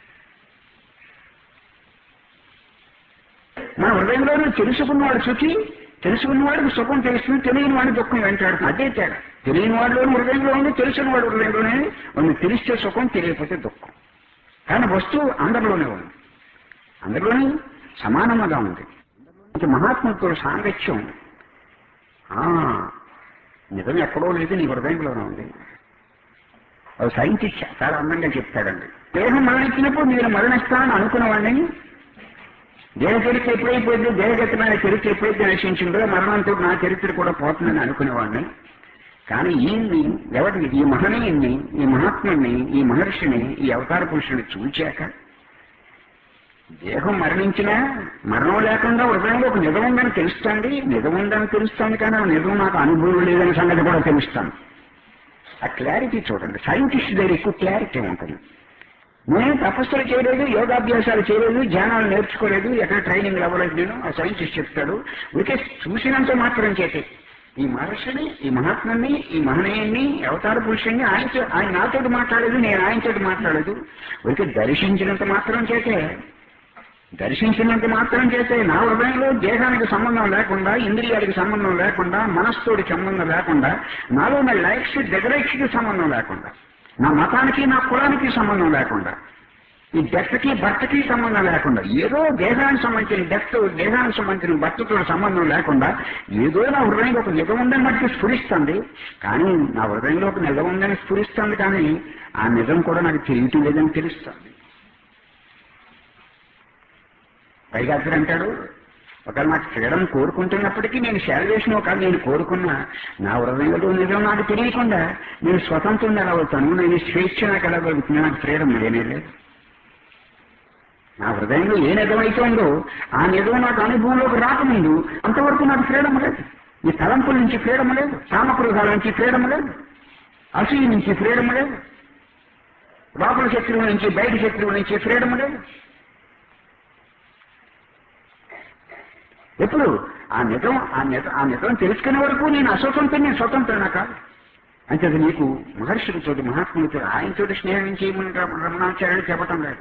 మన హృదయంలోనే తెలుసుకున్నవాడు శుచి తెలుసుకున్నవాడికి సుఖం తెలుస్తుంది తెలియని వాడి దుఃఖం వెంటాడు అదే తేడా తెలియని వాడిలోని హృదయంలో ఉంది తెలిసిన వాడి హృదయంలోనే ఉంది తెలిస్తే సుఖం తెలియకపోతే దుఃఖం కానీ వస్తువు అందరిలోనే ఉంది అందరిలోనే సమానంగా ఉంది ఇంక మహాత్ములతో సాంగత్యం ఆ, నిజం ఎక్కడో లేదు నీ హృదయంలోనే ఉంది ఒక సైంటిస్ట్ చాలా అందంగా చెప్తాడండి దేహం మరణించినప్పుడు నేను మరణిస్తానని అనుకున్నవాడిని దేహ చరిత్ర ఎప్పుడైపోయిందో దేహగతమైన చరిత్ర ఎప్పుడైతే నశించిందో మరణంతో నా చరిత్ర కూడా పోతుందని అనుకునేవాడిని కానీ ఈయన్ని ఎవరిని ఈ మహనీయుణ్ణి ఈ మహాత్ముని ఈ మహర్షిని ఈ అవతార పురుషుని చూచాక దేహం మరణించినా మరణం లేకుండా హృదయంలో ఒక నిజం ఉందని తెలుస్తుంది నిజం ఉందని తెలుస్తుంది కానీ ఆ నిజం నాకు అనుభవం లేదనే సంగతి కూడా తెలుస్తాను ఆ క్లారిటీ చూడండి సైంటిస్ట్ దగ్గర ఎక్కువ క్లారిటీ ఉంటుంది నేను తపస్సులు చేయలేదు యోగాభ్యాసాలు చేయలేదు ధ్యానాలు నేర్చుకోలేదు ఎక్కడ ట్రైనింగ్ అవ్వలేదు నేను ఆ సైంటిస్ట్ చెప్తాడు ఊరికే చూసినంత మాత్రం చేతే ఈ మహర్షిని ఈ మహాత్ముని ఈ మహనీయుని అవతార పురుషుని ఆయన ఆయన నాతోటి మాట్లాడలేదు నేను ఆయనతోటి మాట్లాడలేదు ఊరికే దర్శించినంత మాత్రం చేతే దర్శించినంత మాత్రం చేతే నా హృదయంలో దేహానికి సంబంధం లేకుండా ఇంద్రియాలకు సంబంధం లేకుండా మనస్సుతోటి సంబంధం లేకుండా నాలో నా లైక్స్ డెగరేట్స్కి సంబంధం లేకుండా నా మతానికి నా కులానికి సంబంధం లేకుండా ఈ డెత్కి భర్తకి సంబంధం లేకుండా ఏదో దేహానికి సంబంధించిన డెత్ దేహానికి సంబంధించిన భర్తతో సంబంధం లేకుండా ఏదో నా హృదయంలో ఒక నిజం ఉందని మట్టి స్ఫురిస్తుంది కానీ నా హృదయంలో ఒక నిజం ఉందని స్ఫురిస్తుంది కానీ ఆ నిజం కూడా నాకు తెలియటం లేదని తెలుస్తుంది పైగా అతడు అంటాడు ఒకవేళ నాకు ఫ్రీడమ్ కోరుకుంటున్నప్పటికీ నేను శాల్వేషన్ కాదు నేను కోరుకున్నా నా హృదయంలో నిజం నాకు తెలియకుండా నేను స్వతంత్రం ఎలా అవుతాను నేను స్వేచ్ఛ నాకు ఎలా కలుగుతుంది నాకు ఫ్రీడమ్ లేనే లేదు నా హృదయంలో ఏ నిజం అవుతుందో ఆ నిజం నాకు అనుభవంలోకి రాకముందు అంతవరకు నాకు ఫ్రీడమ్ లేదు ఈ తలంపుల నుంచి ఫ్రీడమ్ లేదు కామక్రోధాల నుంచి ఫ్రీడమ్ లేదు అసూయ నుంచి ఫ్రీడమ్ లేదు లోపల శత్రువు నుంచి బయట శత్రువు నుంచి ఫ్రీడమ్ లేదు ఎప్పుడు ఆ నిజం ఆ నిజం ఆ నిజం తెలుసుకునే వరకు నేను అస్వతంత్రం నేను స్వతంత్రనా కాదు అంటే అది నీకు మహర్షులతో మహాత్ములతో ఆయనతోటి స్నేహం చేయమని రమ- రమణాచార్యులు చెప్పటం లేదు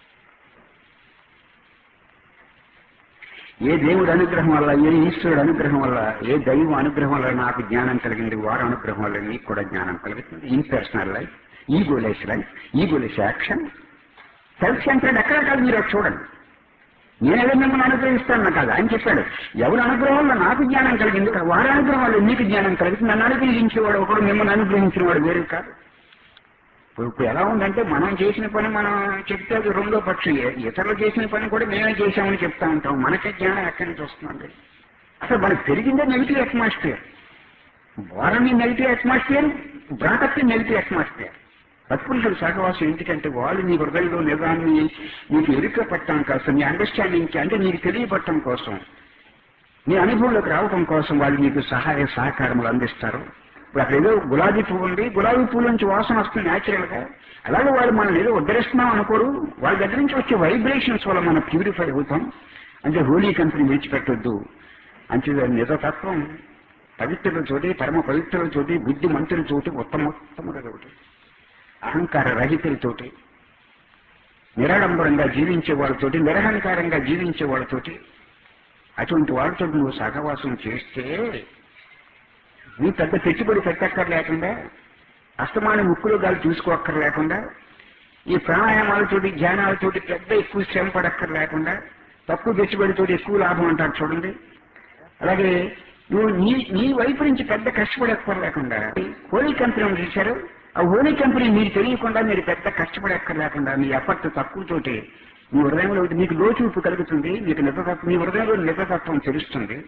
ఏ దేవుడి అనుగ్రహం వల్ల ఏ ఈశ్వరుడు అనుగ్రహం వల్ల ఏ దైవ అనుగ్రహం వల్ల నాకు జ్ఞానం కలిగింది వారి అనుగ్రహం వల్ల నీకు కూడా జ్ఞానం కలుగుతుంది impersonal life egoless life egoless action self centred ఎక్కడ కాదు మీరు అది చూడండి నేనేదో మిమ్మల్ని అనుగ్రహిస్తాను కాదు ఆయన చెప్పాడు ఎవరి అనుగ్రహం వల్ల నాకు జ్ఞానం కలిగింది వారి అనుగ్రహం వల్ల మీకు జ్ఞానం కలిగింది నన్ను అనుగ్రహించేవాడు ఒకడు మిమ్మల్ని అనుగ్రహించిన వాడు వేరు కాదు ఇప్పుడు ఇప్పుడు ఎలా ఉందంటే మనం చేసిన పని మనం చెప్తే అది రెండో పక్షి ఇతరులు చేసిన పని కూడా మేమే చేశామని చెప్తా ఉంటాం మనకే జ్ఞానం ఎక్కడి నుంచి వస్తుందండి అసలు మనకు పెరిగిందే నెగిటివ్ అట్మాస్ఫియర్ వారని negative atmosphere brought up negative atmosphere సత్పురుషులు సహవాసం ఎందుకంటే వాళ్ళు నీ హృదయంలో నిజాన్ని నీకు ఎరుక పట్టడం కోసం నీ అండర్స్టాండింగ్కి అంటే నీకు తెలియపట్టడం కోసం నీ అనుభవంలోకి రావడం కోసం వాళ్ళు నీకు సహాయ సహకారములు అందిస్తారు ఇప్పుడు అక్కడ ఏదో గులాబీ పువ్వు ఉంది గులాబీ పువ్వు నుంచి వాసన వస్తుంది న్యాచురల్ గా అలాగే వాళ్ళు మనం ఏదో ఉద్ధరిస్తున్నాం అనుకోరు వాళ్ళ దగ్గర నుంచి వచ్చే వైబ్రేషన్స్ వల్ల మనం ప్యూరిఫై అవుతాం అంటే హోలీ కంపెనీ విడిచిపెట్టొద్దు అంటే నిజతత్వం పవిత్రులతోటి పరమ పవిత్రులతోటి బుద్ధి మంత్రులతోటి ఉత్తమోత్తములతోటి అహంకార రహితులతోటి నిరాడంబరంగా జీవించే వాళ్ళతోటి నిరహంకారంగా జీవించే వాళ్ళతోటి అటువంటి వాళ్ళతో నువ్వు సహవాసం చేస్తే నీ పెద్ద పెట్టుబడి పెట్టక్కర్లేకుండా అస్తమాన ముక్కులో గాలి చూసుకోక్కర్లేకుండా ఈ ప్రాణాయామాలతోటి ధ్యానాలతోటి పెద్ద ఎక్కువ శ్రమ పడక్కర్లేకుండా తక్కువ పెట్టుబడితోటి ఎక్కువ లాభం అంటారు చూడండి అలాగే నువ్వు నీ నీ వైపు నుంచి పెద్ద కష్టపడక్కర్లేకుండా హోలీ కంపెనీ ఉంది చూశారు ఆ హోలీ కంపెనీ మీరు తెలియకుండా మీరు పెద్ద కష్టపడక్కర్లేకుండా మీ ఎఫర్ట్ తక్కువతోటి మీ హృదయంలో మీకు లోచూపు కలుగుతుంది మీకు నిజతత్వం మీ హృదయంలో నిజతత్వం తెలుస్తుంది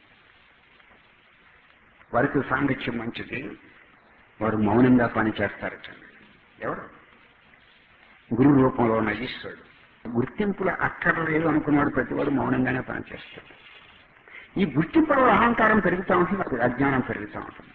వారికి సాంగత్యం మంచిది వారు మౌనంగా పని చేస్తారు ఎవరు గురు రూపంలో ఉన్న ఈశ్వరుడు గుర్తింపుల అక్కర్లేదు అనుకున్నాడు ప్రతివాడు మౌనంగానే పనిచేస్తాడు ఈ గుర్తింపులో అహంకారం పెరుగుతూ ఉంటుంది అప్పుడు అజ్ఞానం పెరుగుతూ ఉంటుంది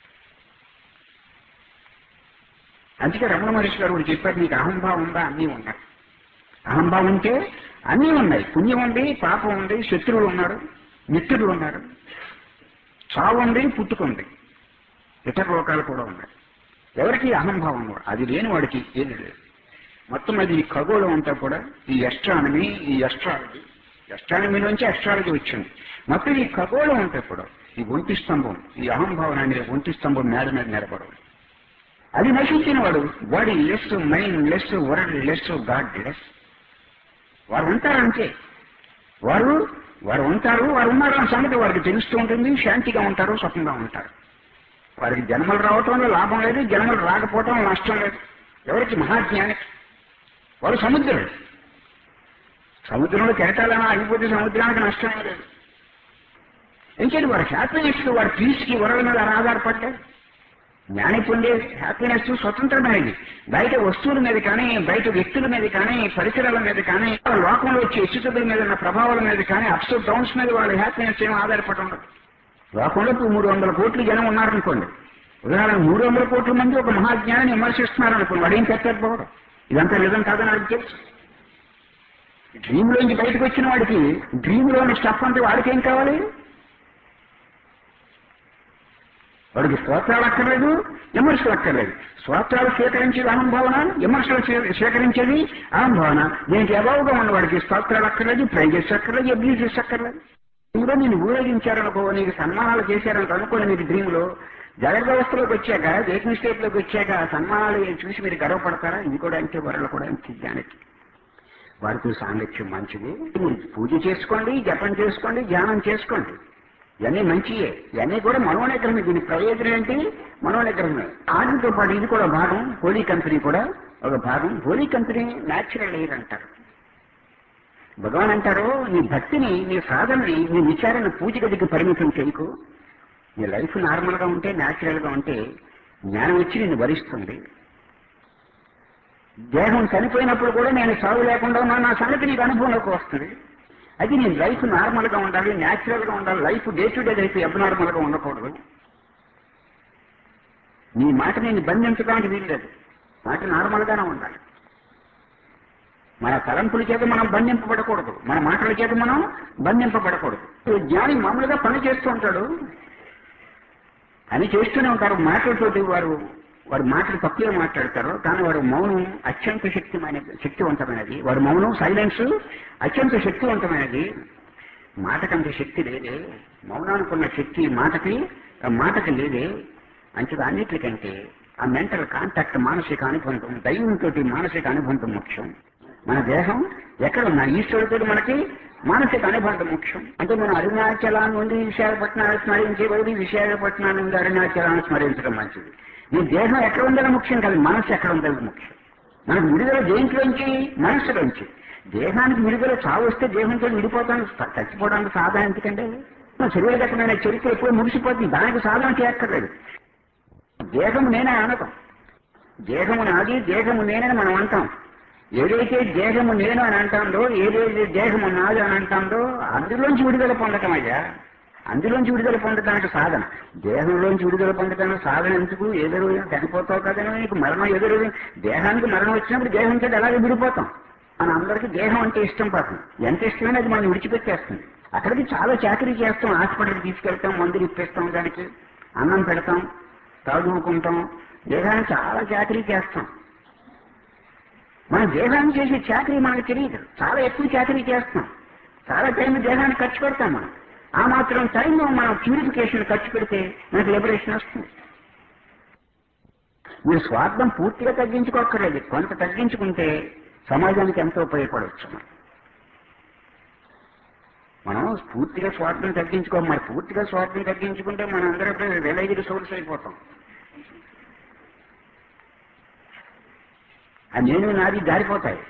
అందుకే రమణ మహర్షి గారు కూడా చెప్పారు నీకు అహంభావం ఉందా అన్నీ ఉన్నాయి అహంభావం ఉంటే అన్నీ ఉన్నాయి పుణ్యం ఉంది పాపం ఉంది శత్రువులు ఉన్నారు మిత్రులు ఉన్నారు చావు ఉంది పుట్టుకుంది ఇతర లోకాలు కూడా ఉన్నాయి ఎవరికి అహంభావం కూడా అది లేని వాడికి ఏది లేదు మొత్తం అది ఈ ఖగోళం అంతా కూడా ఈ ఎస్ట్రానమీ ఈ ఎస్ట్రాలజీ ఎస్ట్రానమీ నుంచి ఎస్ట్రాలజీ వచ్చింది మొత్తం ఈ ఖగోళం అంతా కూడా ఈ ఒంటి స్తంభం ఈ అహంభావన అనే ఒంటి స్తంభం మేడ మీద నిలబడదు అది నశించిన వాడు bodyless mindless worldless godless వారు ఉంటారు అంతే వారు వారు ఉంటారు వారు ఉన్నారు అన్న సంగతి వారికి తెలుస్తూ ఉంటుంది శాంతిగా ఉంటారు సుఖంగా ఉంటారు వారికి జన్మలు రావటంలో లాభం లేదు జన్మలు రాకపోవటం నష్టం లేదు ఎవరికి మహాజ్ఞానికి వారు సముద్రులు సముద్రంలో కెరటాలన్నా ఆగిపోతే సముద్రానికి నష్టమే లేదు ఎందుకంటే వాడు హ్యాపీనెస్ వాడి పీస్కి వరల మీద అలా ఆధారపడ్డాడు జ్ఞాని పొందే హ్యాపీనెస్ స్వతంత్రమైనది బయట వస్తువుల మీద కానీ బయట వ్యక్తుల మీద కానీ పరిసరాల మీద కానీ లోకంలో వచ్చే ఇష్టతుల మీద ఉన్న ప్రభావాల మీద కానీ అప్స్ డౌన్స్ మీద వాళ్ళ హ్యాపీనెస్ ఏమో ఆధారపడి ఉండదు లోకంలో ఇప్పుడు మూడు వందల కోట్ల జనం ఉన్నారనుకోండి ఉదాహరణ మూడు వందల కోట్ల మంది ఒక మహాజ్ఞానాన్ని విమర్శిస్తున్నారు అనుకోండి వాడేం పెట్టకపోవడం ఇదంతా నిజం కాదని వాడికి తెలుసు డ్రీమ్లోంచి బయటకు వచ్చిన వాడికి డ్రీమ్లోని స్టఫ్ అంటే వాడికి ఏం కావాలి వాడికి స్తోత్రాలు అక్కర్లేదు విమర్శలు అక్కర్లేదు స్తోత్రాలు స్వీకరించేది అహంభావన విమర్శలు స్వీ- స్వీకరించేది అహంభావన దీనికి అభావుగా ఉన్న వాడికి స్తోత్రాలు అక్కర్లేదు ప్రైజెస్ అక్కర్లేదు అబ్యూజెస్ అక్కర్లేదు ఇందులో నేను ఊరేగించారనుకో నీకు సన్మానాలు చేశారనుకో అనుకోండి మీకు డ్రీమ్లో జాగ్రత్త అవస్థలోకి వచ్చాక వేకింగ్ స్టేట్ లోకి వచ్చాక ఆ సన్మానాలు చూసి మీరు గర్వపడతారా ఇది కూడా అంతే వరలు కూడా అంతే జ్ఞానికి వారితో సాంగత్యం మంచిది మీరు పూజ చేసుకోండి జపం చేసుకోండి ధ్యానం చేసుకోండి ఇవన్నీ మంచియే ఇవన్నీ కూడా మనోనిగ్రహమే దీని ప్రయోజనం ఏంటి మనోనిగ్రహమే ఆటలతో పాటు ఇది కూడా భాగం హోలీ కంపెనీ కూడా ఒక భాగం హోలీ కంపెనీ న్యాచురల్ ఎయిర్ అంటారు భగవాన్ అంటారు నీ భక్తిని నీ సాధనని నీ విచారణ పూజ గదికి పరిమితం చేయకు నీ లైఫ్ నార్మల్ గా ఉంటే న్యాచురల్ గా ఉంటే జ్ఞానం వచ్చి నిన్ను వరిస్తుంది దేహం చనిపోయినప్పుడు కూడా నేను సాగు లేకుండా ఉన్నా నా సంగతి నీకు అనుభవంలోకి వస్తుంది అది నీ లైఫ్ నార్మల్ గా ఉండాలి న్యాచురల్ గా ఉండాలి life day to day life abnormal గా ఉండకూడదు నీ మాట నేను బంధించడానికి వీల్లేదు మాట నార్మల్ గానే ఉండాలి మన తలంపుల చేత మనం బంధింపబడకూడదు మన మాటల చేత మనం బంధింపబడకూడదు ఈ జ్ఞాని మామూలుగా పని చేస్తూ ఉంటాడు అని చేస్తూనే ఉంటారు మాటలతోటి వారు వారు మాటలు తక్కువే మాట్లాడతారు కానీ వాడు మౌనం అత్యంత శక్తిమైన శక్తివంతమైనది వాడు మౌనం సైలెన్స్ అత్యంత శక్తివంతమైనది మాటకంత శక్తి లేదే మౌనానుకున్న శక్తి మాటకి ఆ మాటకి లేదే అంచేది అన్నిటికంటే ఆ మెంటల్ కాంటాక్ట్ మానసిక అనుబంధం దైవంతో మానసిక అనుబంధం ముఖ్యం మన దేహం ఎక్కడ ఉన్నా ఈశ్వరుడితో మనకి మానసిక అనుబంధం ముఖ్యం అంటే మనం అరుణాచలం నుండి విశాఖపట్నాన్ని స్మరించే బదులు విశాఖపట్నం నుండి అరుణాచలాన్ని స్మరించడం మంచిది నీ దేహం ఎక్కడ ఉందని ముఖ్యం కాదు మనసు ఎక్కడ ఉందని ముఖ్యం మనకు విడుదల దేంట్లోంచి మనసులోంచి దేహానికి విడుదల చావు వస్తే దేహంతో విడిపోతానికి చచ్చిపోవడానికి సాధన ఎందుకంటే శరీరగతమైన చరిత్ర ఎప్పుడు ముగిసిపోతుంది దానికి సాధన చేయక్కర్లేదు దేహము నేనే అనటం దేహము నాది దేహము నేనని మనం అంటాం ఏదైతే దేహము నేను అని అంటాందో ఏదైతే దేహము నాది అని అంటాందో అందులోంచి విడుదల పొందటం అయ్యా అందులోంచి విడుదల పొందటానికి సాధన దేహంలోంచి విడుదల పొందటానికి సాధన ఎందుకు ఎదురు చనిపోతావు కదని నీకు మరణం ఎదురు దేహానికి మరణం వచ్చినప్పుడు దేహం చేత అలాగే విడిపోతాం మన అందరికీ దేహం అంటే ఇష్టం పాపం ఎంత ఇష్టమైనా అది మనం విడిచిపెట్టేస్తుంది అక్కడికి చాలా చాకరీ చేస్తాం హాస్పిటల్కి తీసుకెళ్తాం మందులు ఇప్పిస్తాం దానికి అన్నం పెడతాం తాగుకుంటాం దేహాన్ని చాలా చాకరీ చేస్తాం మన దేహాన్ని చేసే చాకరీ మనకు తెలియదు చాలా ఎక్కువ చాకరీ చేస్తాం చాలా టైం దేహాన్ని ఖర్చు పెడతాం మనం ఆ మాత్రం టైంలో మనం ప్యూరిఫికేషన్ ఖర్చు పెడితే మనకు లిబరేషన్ వస్తుంది మీరు స్వార్థం పూర్తిగా తగ్గించుకోక్కర్లేదు కొంత తగ్గించుకుంటే సమాజానికి ఎంతో ఉపయోగపడవచ్చు మనం మనం పూర్తిగా స్వార్థం తగ్గించుకో మరి పూర్తిగా స్వార్థం తగ్గించుకుంటే మనం అందరూ రిలైజ్డ్ సోర్స్ అయిపోతాం ఆ నేను నాది జారిపోతాయి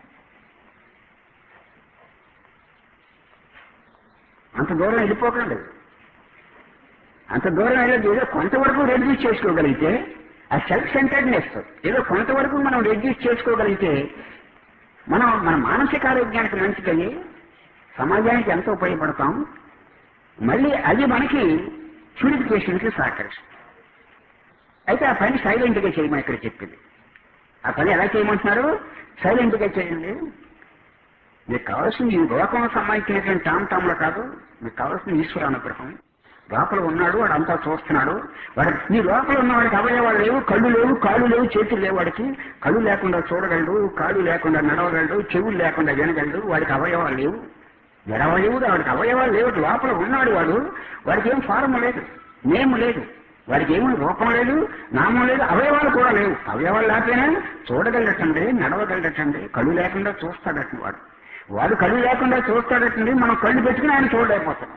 అంత దూరం వెళ్ళిపోకండి అంత దూరం వెళ్ళదు ఏదో కొంతవరకు రెడ్యూస్ చేసుకోగలిగితే ఆ సెల్ఫ్ సెంటర్డ్నెస్ ఏదో కొంతవరకు మనం రెడ్యూస్ చేసుకోగలిగితే మనం మన మానసిక ఆరోగ్యానికి మంచిదని సమాజానికి ఎంతో ఉపయోగపడతాం మళ్ళీ అది మనకి ప్యూరిఫికేషన్కి సహకరిస్తుంది అయితే ఆ పని సైలెంట్గా చేయమని ఇక్కడ చెప్పింది ఆ పని ఎలా చేయమంటున్నారు సైలెంట్గా చేయండి మీకు కావాల్సింది ఈ లోకం సంబంధించినటువంటి టామ్ టామ్లో కాదు మీకు కావాల్సిన ఈశ్వర అనుగ్రహం లోపల ఉన్నాడు వాడు అంతా చూస్తున్నాడు వాడు నీ లోపల ఉన్నవాడికి అవయవాడు లేవు కళ్ళు లేవు కాళ్ళు లేవు చేతులు లేవు వాడికి కళ్ళు లేకుండా చూడగలడు కాళ్ళు లేకుండా నడవగలడు చెవులు లేకుండా వినగలడు వాడికి అవయవాలు లేవు నిరవయవుడు వాడికి అవయవాలు లేవు లోపల ఉన్నాడు వాడు వాడికి ఏం ఫారం లేదు నేమ్ లేదు వాడికి ఏమీ రూపం లేదు నామం లేదు అవయవాలు కూడా లేవు అవయవాలు లేకపోయినా చూడగలటండి నడవగలటండి కళ్ళు లేకుండా చూస్తాడటండి వాడు వాడు కళ్ళు లేకుండా చూస్తాడటండి మనం కళ్ళు పెట్టుకుని ఆయన చూడలేకపోతాం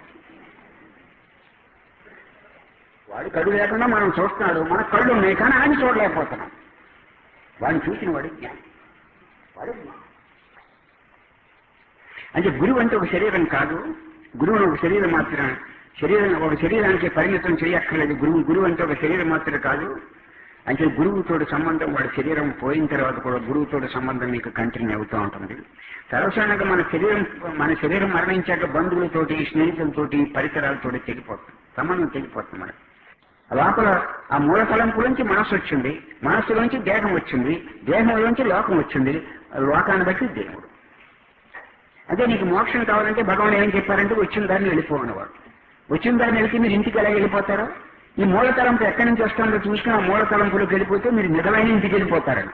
వాడు కళ్ళు లేకుండా మనం చూస్తున్నాడు మన కళ్ళు ఉన్నాయి కానీ ఆయన చూడలేకపోతున్నాం వాడిని చూసిన వాడి జ్ఞానం వాడి జ్ఞానం అంటే గురువు అంటే ఒక శరీరం కాదు గురువుని ఒక శరీరం మాత్రం శరీరం ఒక శరీరానికి పరిమితం చేయక్కర్లేదు గురువు గురువు అంటే ఒక శరీరం మాత్రమే కాదు అంటే గురువుతోటి సంబంధం వాడి శరీరం పోయిన తర్వాత కూడా గురువుతోటి సంబంధం మీకు కంటిన్యూ అవుతూ ఉంటుంది సర్వసాధారణంగా మన శరీరం మన శరీరం మరణించాక బంధువులతోటి స్నేహితులతోటి పరిసరాలతోటి తెగిపోతుంది సంబంధం తెగిపోతుంది మనకి లోపల ఆ మూల తలంపులోంచి మనస్సు వచ్చింది మనస్సులోంచి దేహం వచ్చింది దేహంలోంచి లోకం వచ్చింది లోకాన్ని బట్టి దేవుడు అదే నీకు మోక్షం కావాలంటే భగవాన్ ఏం చెప్పారంటే వచ్చిన దారిని వెళ్ళిపోవనేవాడు వచ్చిన దారిని వెళ్తే మీరు ఇంటికి ఎలా వెళ్ళిపోతారో ఈ మూల తలంపు ఎక్కడి నుంచి వస్తుందో చూసుకుని ఆ మూల తలంపులోకి వెళ్ళిపోతే మీరు నిజమైన ఇంటికి వెళ్ళిపోతారని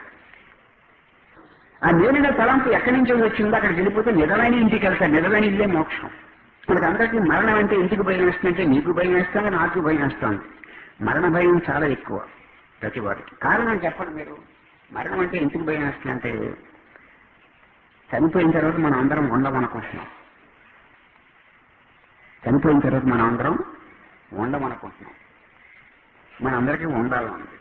ఆ నేరుగా తలంపు ఎక్కడి నుంచి వచ్చిందో అక్కడికి వెళ్ళిపోతే నిజమైన ఇంటికి వెళ్తారు నిజమైన ఇల్లే మోక్షం మనకు అందరికీ మరణం అంటే ఇంటికి భయం వేస్తుందంటే నీకు భయం వేస్తాను నాకు భయం వేస్తాను మరణ భయం చాలా ఎక్కువ ప్రతి వారికి కారణం చెప్పండి మీరు మరణం అంటే ఎందుకు భయం వేస్తుందంటే చనిపోయిన తర్వాత మనం అందరం ఉండమనుకుంటున్నాం చనిపోయిన తర్వాత మనం అందరం ఉండమనుకుంటున్నాం మన అందరికీ ఉండాలన్నది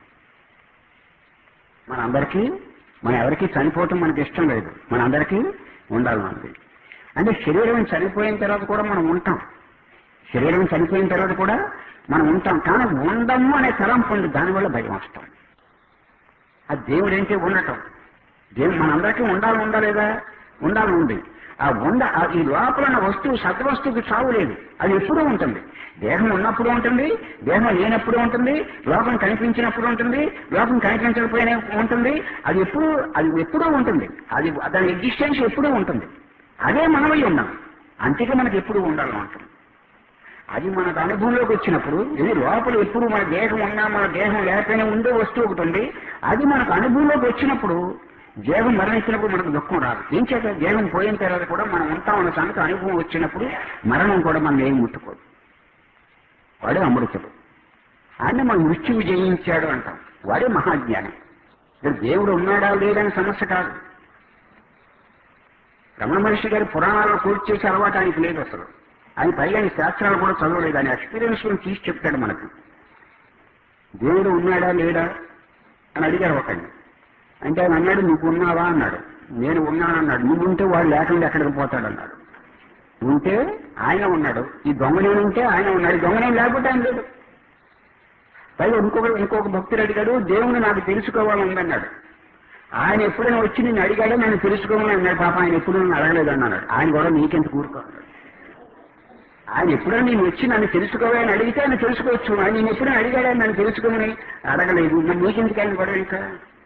మన అందరికీ మన ఎవరికి చనిపోవటం మనకి ఇష్టం లేదు మన అందరికీ ఉండాలన్నది అంటే శరీరం చనిపోయిన తర్వాత కూడా మనం ఉంటాం శరీరం చనిపోయిన తర్వాత కూడా మనం ఉంటాం కానీ ఉండము అనే తలంపు ఉంది దానివల్ల భయం వస్తాం ఆ దేవుడు ఏంటి ఉండటం దేవుడు మనందరికీ ఉండాలి ఉండలేదా ఉండాలి ఉంది ఆ ఉండ ఆ ఈ లోపల ఉన్న వస్తువు సద్వస్తువుకి చావు లేదు అది ఎప్పుడూ ఉంటుంది దేహం ఉన్నప్పుడు ఉంటుంది దేహం లేనప్పుడు ఉంటుంది లోకం కనిపించినప్పుడు ఉంటుంది లోకం కనిపించకపోయినా ఉంటుంది అది ఎప్పుడు అది ఎప్పుడూ ఉంటుంది అది దాని ఎగ్జిస్టెన్స్ ఎప్పుడూ ఉంటుంది అదే మనమై ఉన్నాం అంతేగా మనకి ఎప్పుడు ఉండాలని ఉంటుంది అది మనకు అనుభవంలోకి వచ్చినప్పుడు ఇది లోపల ఎప్పుడు మన దేహం ఉన్నా మన దేహం లేకపోయినా ఉండే వస్తువు ఒకటి ఉంది అది మనకు అనుభవంలోకి వచ్చినప్పుడు దేహం మరణించినప్పుడు మనకు దుఃఖం రాదు ఏం చేత దేహం పోయిన తర్వాత కూడా మనం ఉంటామన్న సంగతి అనుభవం వచ్చినప్పుడు మరణం కూడా మనం ఏం ముట్టుకోదు వాడే అమృతుడు ఆయన మన మృత్యువు జయించాడు అంటాం వాడే మహాజ్ఞానం ఇక్కడ దేవుడు ఉన్నాడా లేడని సమస్య కాదు రమణ మహర్షి గారి పురాణాలను పూర్తి చేసే అలవాటు ఆయనకి లేదు అసలు ఆయన పైగా ఆయన శాస్త్రాలు కూడా చదవలేదు ఆయన ఎక్స్పీరియన్స్ లో తీసి చెప్తాడు మనకు దేవుడు ఉన్నాడా లేడా అని అడిగారు ఒకడిని అంటే ఆయన అన్నాడు నువ్వు ఉన్నావా అన్నాడు నేను ఉన్నానన్నాడు నువ్వు ఉంటే వాడు లేకుండా ఎక్కడికి పోతాడు అన్నాడు ఉంటే ఆయన ఉన్నాడు ఈ దొంగ నేను ఉంటే ఆయన ఉన్నాడు ఈ దొంగ నేను లేకపోతే ఆయన లేదు పైగా ఇంకొక ఇంకొక భక్తుడు అడిగాడు దేవుని నాకు తెలుసుకోవాలని అన్నాడు ఆయన ఎప్పుడైనా వచ్చి నేను అడిగాడో నేను తెలుసుకోమని అన్నాడు పాప ఆయన ఎప్పుడు నన్ను అడగలేదు అన్నాడు ఆయన కూడా నీకెంత కూరుకోన్నాడు ఆయన ఎప్పుడైనా నేను వచ్చి నన్ను తెలుసుకోవాలని అడిగితే ఆయన తెలుసుకోవచ్చు ఆయన నేను ఎప్పుడైనా అడిగాడని నన్ను తెలుసుకోమని అడగలేదు మరి నీకెందుకు ఆయన గొడవ ఇంకా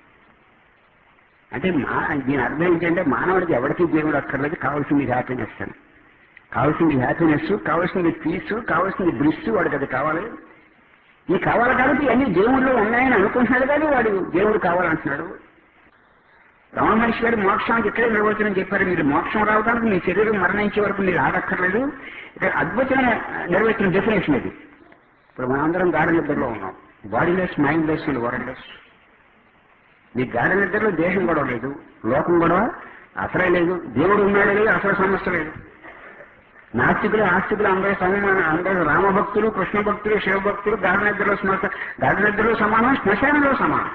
అంటే మా దీని అర్థం ఏంటంటే మానవుడికి ఎవరికి దేవుడు అక్కర్లేదు కావాల్సింది హ్యాపీనెస్ అని కావాల్సింది హ్యాపీనెస్ కావాల్సింది పీస్ కావాల్సింది బ్రిస్ వాడికి అది కావాలి ఈ కావాలి కాబట్టి అన్ని దేవుళ్ళు ఉన్నాయని అనుకుంటున్నాడు కానీ వాడు దేవుడు కావాలంటున్నాడు రమణ మహర్షి గారు మోక్షానికి ఇక్కడే నిర్వచనం చెప్పారు మీరు మోక్షం రావడానికి మీ శరీరం మరణించే వరకు మీరు ఆడక్కర్లేదు ఇక్కడ అద్భుతమైన నిర్వచనం డెఫినేషన్ ఇది ఇప్పుడు మనందరం గాఢ నిద్రలో ఉన్నాం బాడీలెస్ మైండ్లెస్ అండ్ వరల్డ్లెస్ మీ గాఢ నిద్రలో దేశం గొడవ లేదు లోకం గొడవ అసలే లేదు దేవుడు ఉన్నాడు లేదు అసలు సమస్య లేదు నాస్తికులు ఆస్తికులు అందరూ సమానం అందరూ రామభక్తులు కృష్ణ భక్తులు శివభక్తులు గాఢ నిద్రలో శ్మశ గాఢ నిద్రలో సమానం శ్మశానంలో సమానం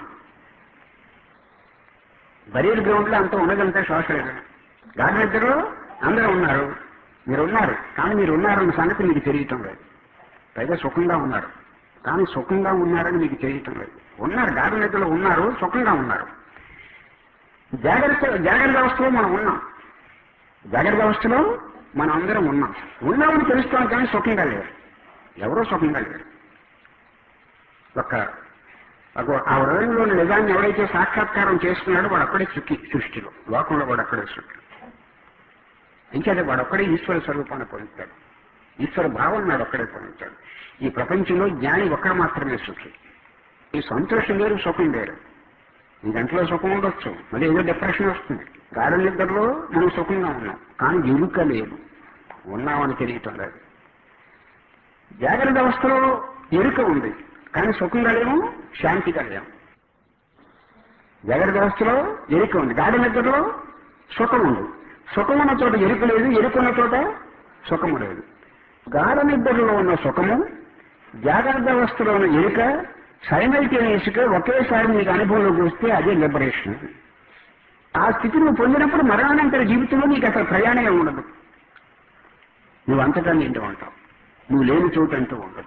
బరీర్ గ్రౌండ్ లో అంతా ఉన్నదంతా శ్వాసలేదు గాఢ నిద్రలో అందరూ ఉన్నారు మీరు ఉన్నారు కానీ మీరు ఉన్నారన్న సంగతి మీకు తెలియటం లేదు పైగా సుఖంగా ఉన్నారు కానీ సుఖంగా ఉన్నారని మీకు తెలియటం లేదు ఉన్నారు గాఢ నిద్రలో ఉన్నారు సుఖంగా ఉన్నారు జాగ్రత్త జాగ్రత్త అవస్థలో మనం ఉన్నాం జాగ్రత్త అవస్థలో మనం అందరం ఉన్నాం ఉన్నామని తెలుస్తాం కానీ సుఖంగా లేరు ఎవరో సుఖంగా లేరు ఒక ఒక ఆ హృదయంలోని నిజాన్ని ఎవరైతే సాక్షాత్కారం చేసుకున్నాడో వాడు అక్కడే సుఖి సృష్టిలో లోకంలో వాడు అక్కడే సుఖి ఇంకేదే వాడు ఒక్కడే ఈశ్వర స్వరూపాన్ని పొందుతాడు ఈశ్వర భావం నాడు ఒక్కడే పొందుతాడు ఈ ప్రపంచంలో జ్ఞాని ఒక్కడు మాత్రమే సుఖి ఈ సంతోషం వేరు సుఖం వేరు ఈ గంటలో సుఖం ఉండొచ్చు మళ్ళీ ఏదో డిప్రెషన్ వస్తుంది గాఢ నిద్రలో మనం సుఖంగా ఉన్నాం కానీ ఎరుక లేదు ఉన్నామని తెలియటం లేదు జాగ్రత్త అవస్థలో ఎరుక ఉంది కానీ సుఖంగా లేము శాంతిగా లేము జాగ్రత్త అవస్థలో ఎరుక ఉంది గాఢ నిద్రలో సుఖం ఉంది సుఖం ఉన్న చోట ఎరుక లేదు ఎరుక ఉన్న చోట సుఖము లేదు గాఢ నిద్రలో ఉన్న సుఖము జాగ్రత్త అవస్థలో ఉన్న ఎరుక సైమల్టేనియస్ గా ఒకేసారి మీకు అనుభవంలోకి వస్తే అదే లిబరేషన్ ఆ స్థితి నువ్వు పొందినప్పుడు మరణానంతర జీవితంలో నీకు అసలు ప్రయాణమే ఉండదు నువ్వు అంతటా నిండి ఉంటావు నువ్వు లేని చోటు అంటూ ఉండదు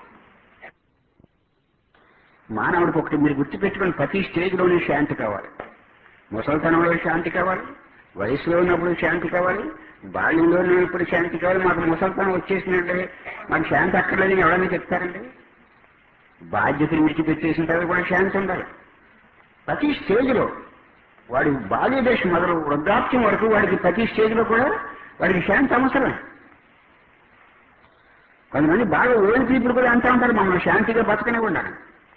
మానవుడికి ఒకటి మీరు గుర్తుపెట్టుకుని ప్రతి స్టేజ్లోనే శాంతి కావాలి ముసలితనంలో శాంతి కావాలి వయసులో ఉన్నప్పుడు శాంతి కావాలి బాల్యంలో ఉన్నప్పుడు శాంతి కావాలి మాకు ముసలితనం వచ్చేసినట్టే మాకు శాంతి అక్కర్లేదని ఎవరైనా చెప్తారండి బాధ్యతలు విడిచిపెట్టేసిన తర్వాత కూడా శాంతి ఉండాలి ప్రతి స్టేజ్లో వాడి బాల్య దశ మొదలు వృద్ధాప్యం వరకు వాడికి ప్రతి స్టేజ్లో కూడా వాడికి శాంతి అవసరం కొంతమంది బాగా ఓల్డ్ పీపుల్ కూడా అంటూ ఉంటారు మమ్మల్ని శాంతిగా బతకనే ఉండాలి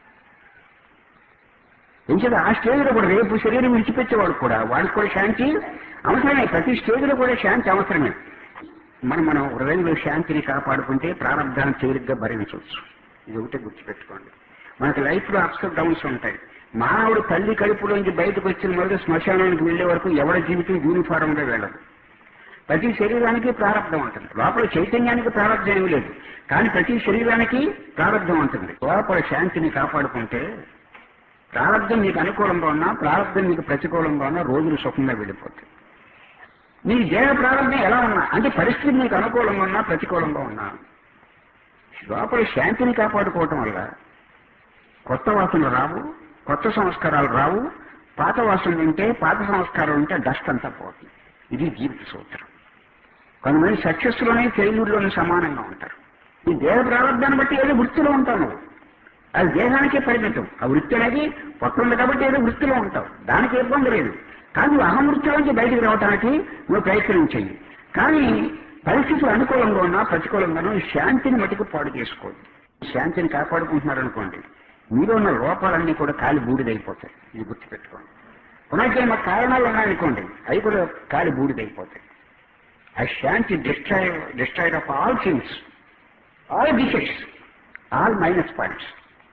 ఎంచేది ఆ స్టేజ్లో కూడా రేపు శరీరం విడిచిపెట్టేవాడు కూడా వాడికి కూడా శాంతి అవసరమే ప్రతి స్టేజ్లో కూడా శాంతి అవసరమే మనం మనం హృదయంలో శాంతిని కాపాడుకుంటే ప్రారంభాన్ని తేలిగ్గా భరించవచ్చు ఇది ఒకటే గుర్తుపెట్టుకోండి మనకి లైఫ్లో అప్స్ డౌన్స్ ఉంటాయి మానవుడు తల్లి కడుపులోంచి బయటకు వచ్చిన మొదటి శ్మశానానికి వెళ్లే వరకు ఎవరి జీవితం యూనిఫారంగా వెళ్ళదు ప్రతి శరీరానికి ప్రారంభం ఉంటుంది లోపల చైతన్యానికి ప్రారంభం ఏమీ లేదు కానీ ప్రతి శరీరానికి ప్రారంభం ఉంటుంది లోపల శాంతిని కాపాడుకుంటే ప్రారంభం మీకు అనుకూలంగా ఉన్నా ప్రారంభం మీకు ప్రతికూలంగా ఉన్నా రోజులు సుఖంగా వెళ్ళిపోతాయి మీ దేహ ప్రారంభం ఎలా ఉన్నా అంటే పరిస్థితి మీకు అనుకూలంగా ఉన్నా ప్రతికూలంగా ఉన్నా లోపల శాంతిని కాపాడుకోవటం వల్ల కొత్త వాసనలు రావు కొత్త సంస్కారాలు రావు పాత వాసనలు ఉంటే పాత సంస్కారాలు ఉంటే డస్ట్ అంతా పోతుంది ఇది జీవిత సూత్రం కొంతమంది సక్సెస్లోనే ఫెయిల్యూర్లోనే సమానంగా ఉంటారు ఈ దేహ ప్రారంభాన్ని బట్టి ఏదో వృత్తిలో ఉంటావు నువ్వు అది దేహానికే పరిమితం ఆ వృత్తి అనేది కొత్త ఉంది కాబట్టి ఏదో వృత్తిలో ఉంటావు దానికి ఇబ్బంది లేదు కానీ నువ్వు అహం వృత్తిలోంచి బయటికి రావడానికి నువ్వు ప్రయత్నం చెయ్యి కానీ పరిస్థితులు అనుకూలంగా ఉన్నా ప్రతికూలంగానూ ఈ శాంతిని మటుకు పాడు చేసుకోవద్దు శాంతిని కాపాడుకుంటున్నారనుకోండి మీలో ఉన్న లోపాలన్నీ కూడా కాలి బూడిదైపోతాయి ఇది గుర్తుపెట్టుకోండి పునర్జన్మ కారణాలు ఉన్నాయనుకోండి అవి కూడా కాలి బూడిదైపోతాయి ఆ శాంతి destroy destroyed of all things all defects all minus points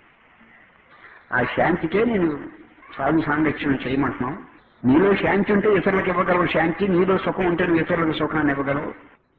ఆ శాంతికే నేను సాధు సాంగత్యం చేయమంటున్నాం నీలో శాంతి ఉంటే ఇతరులకు ఇవ్వగలవు శాంతి నీలో సుఖం ఉంటే నువ్వు ఇతరులకు సుఖాన్ని ఇవ్వగలవు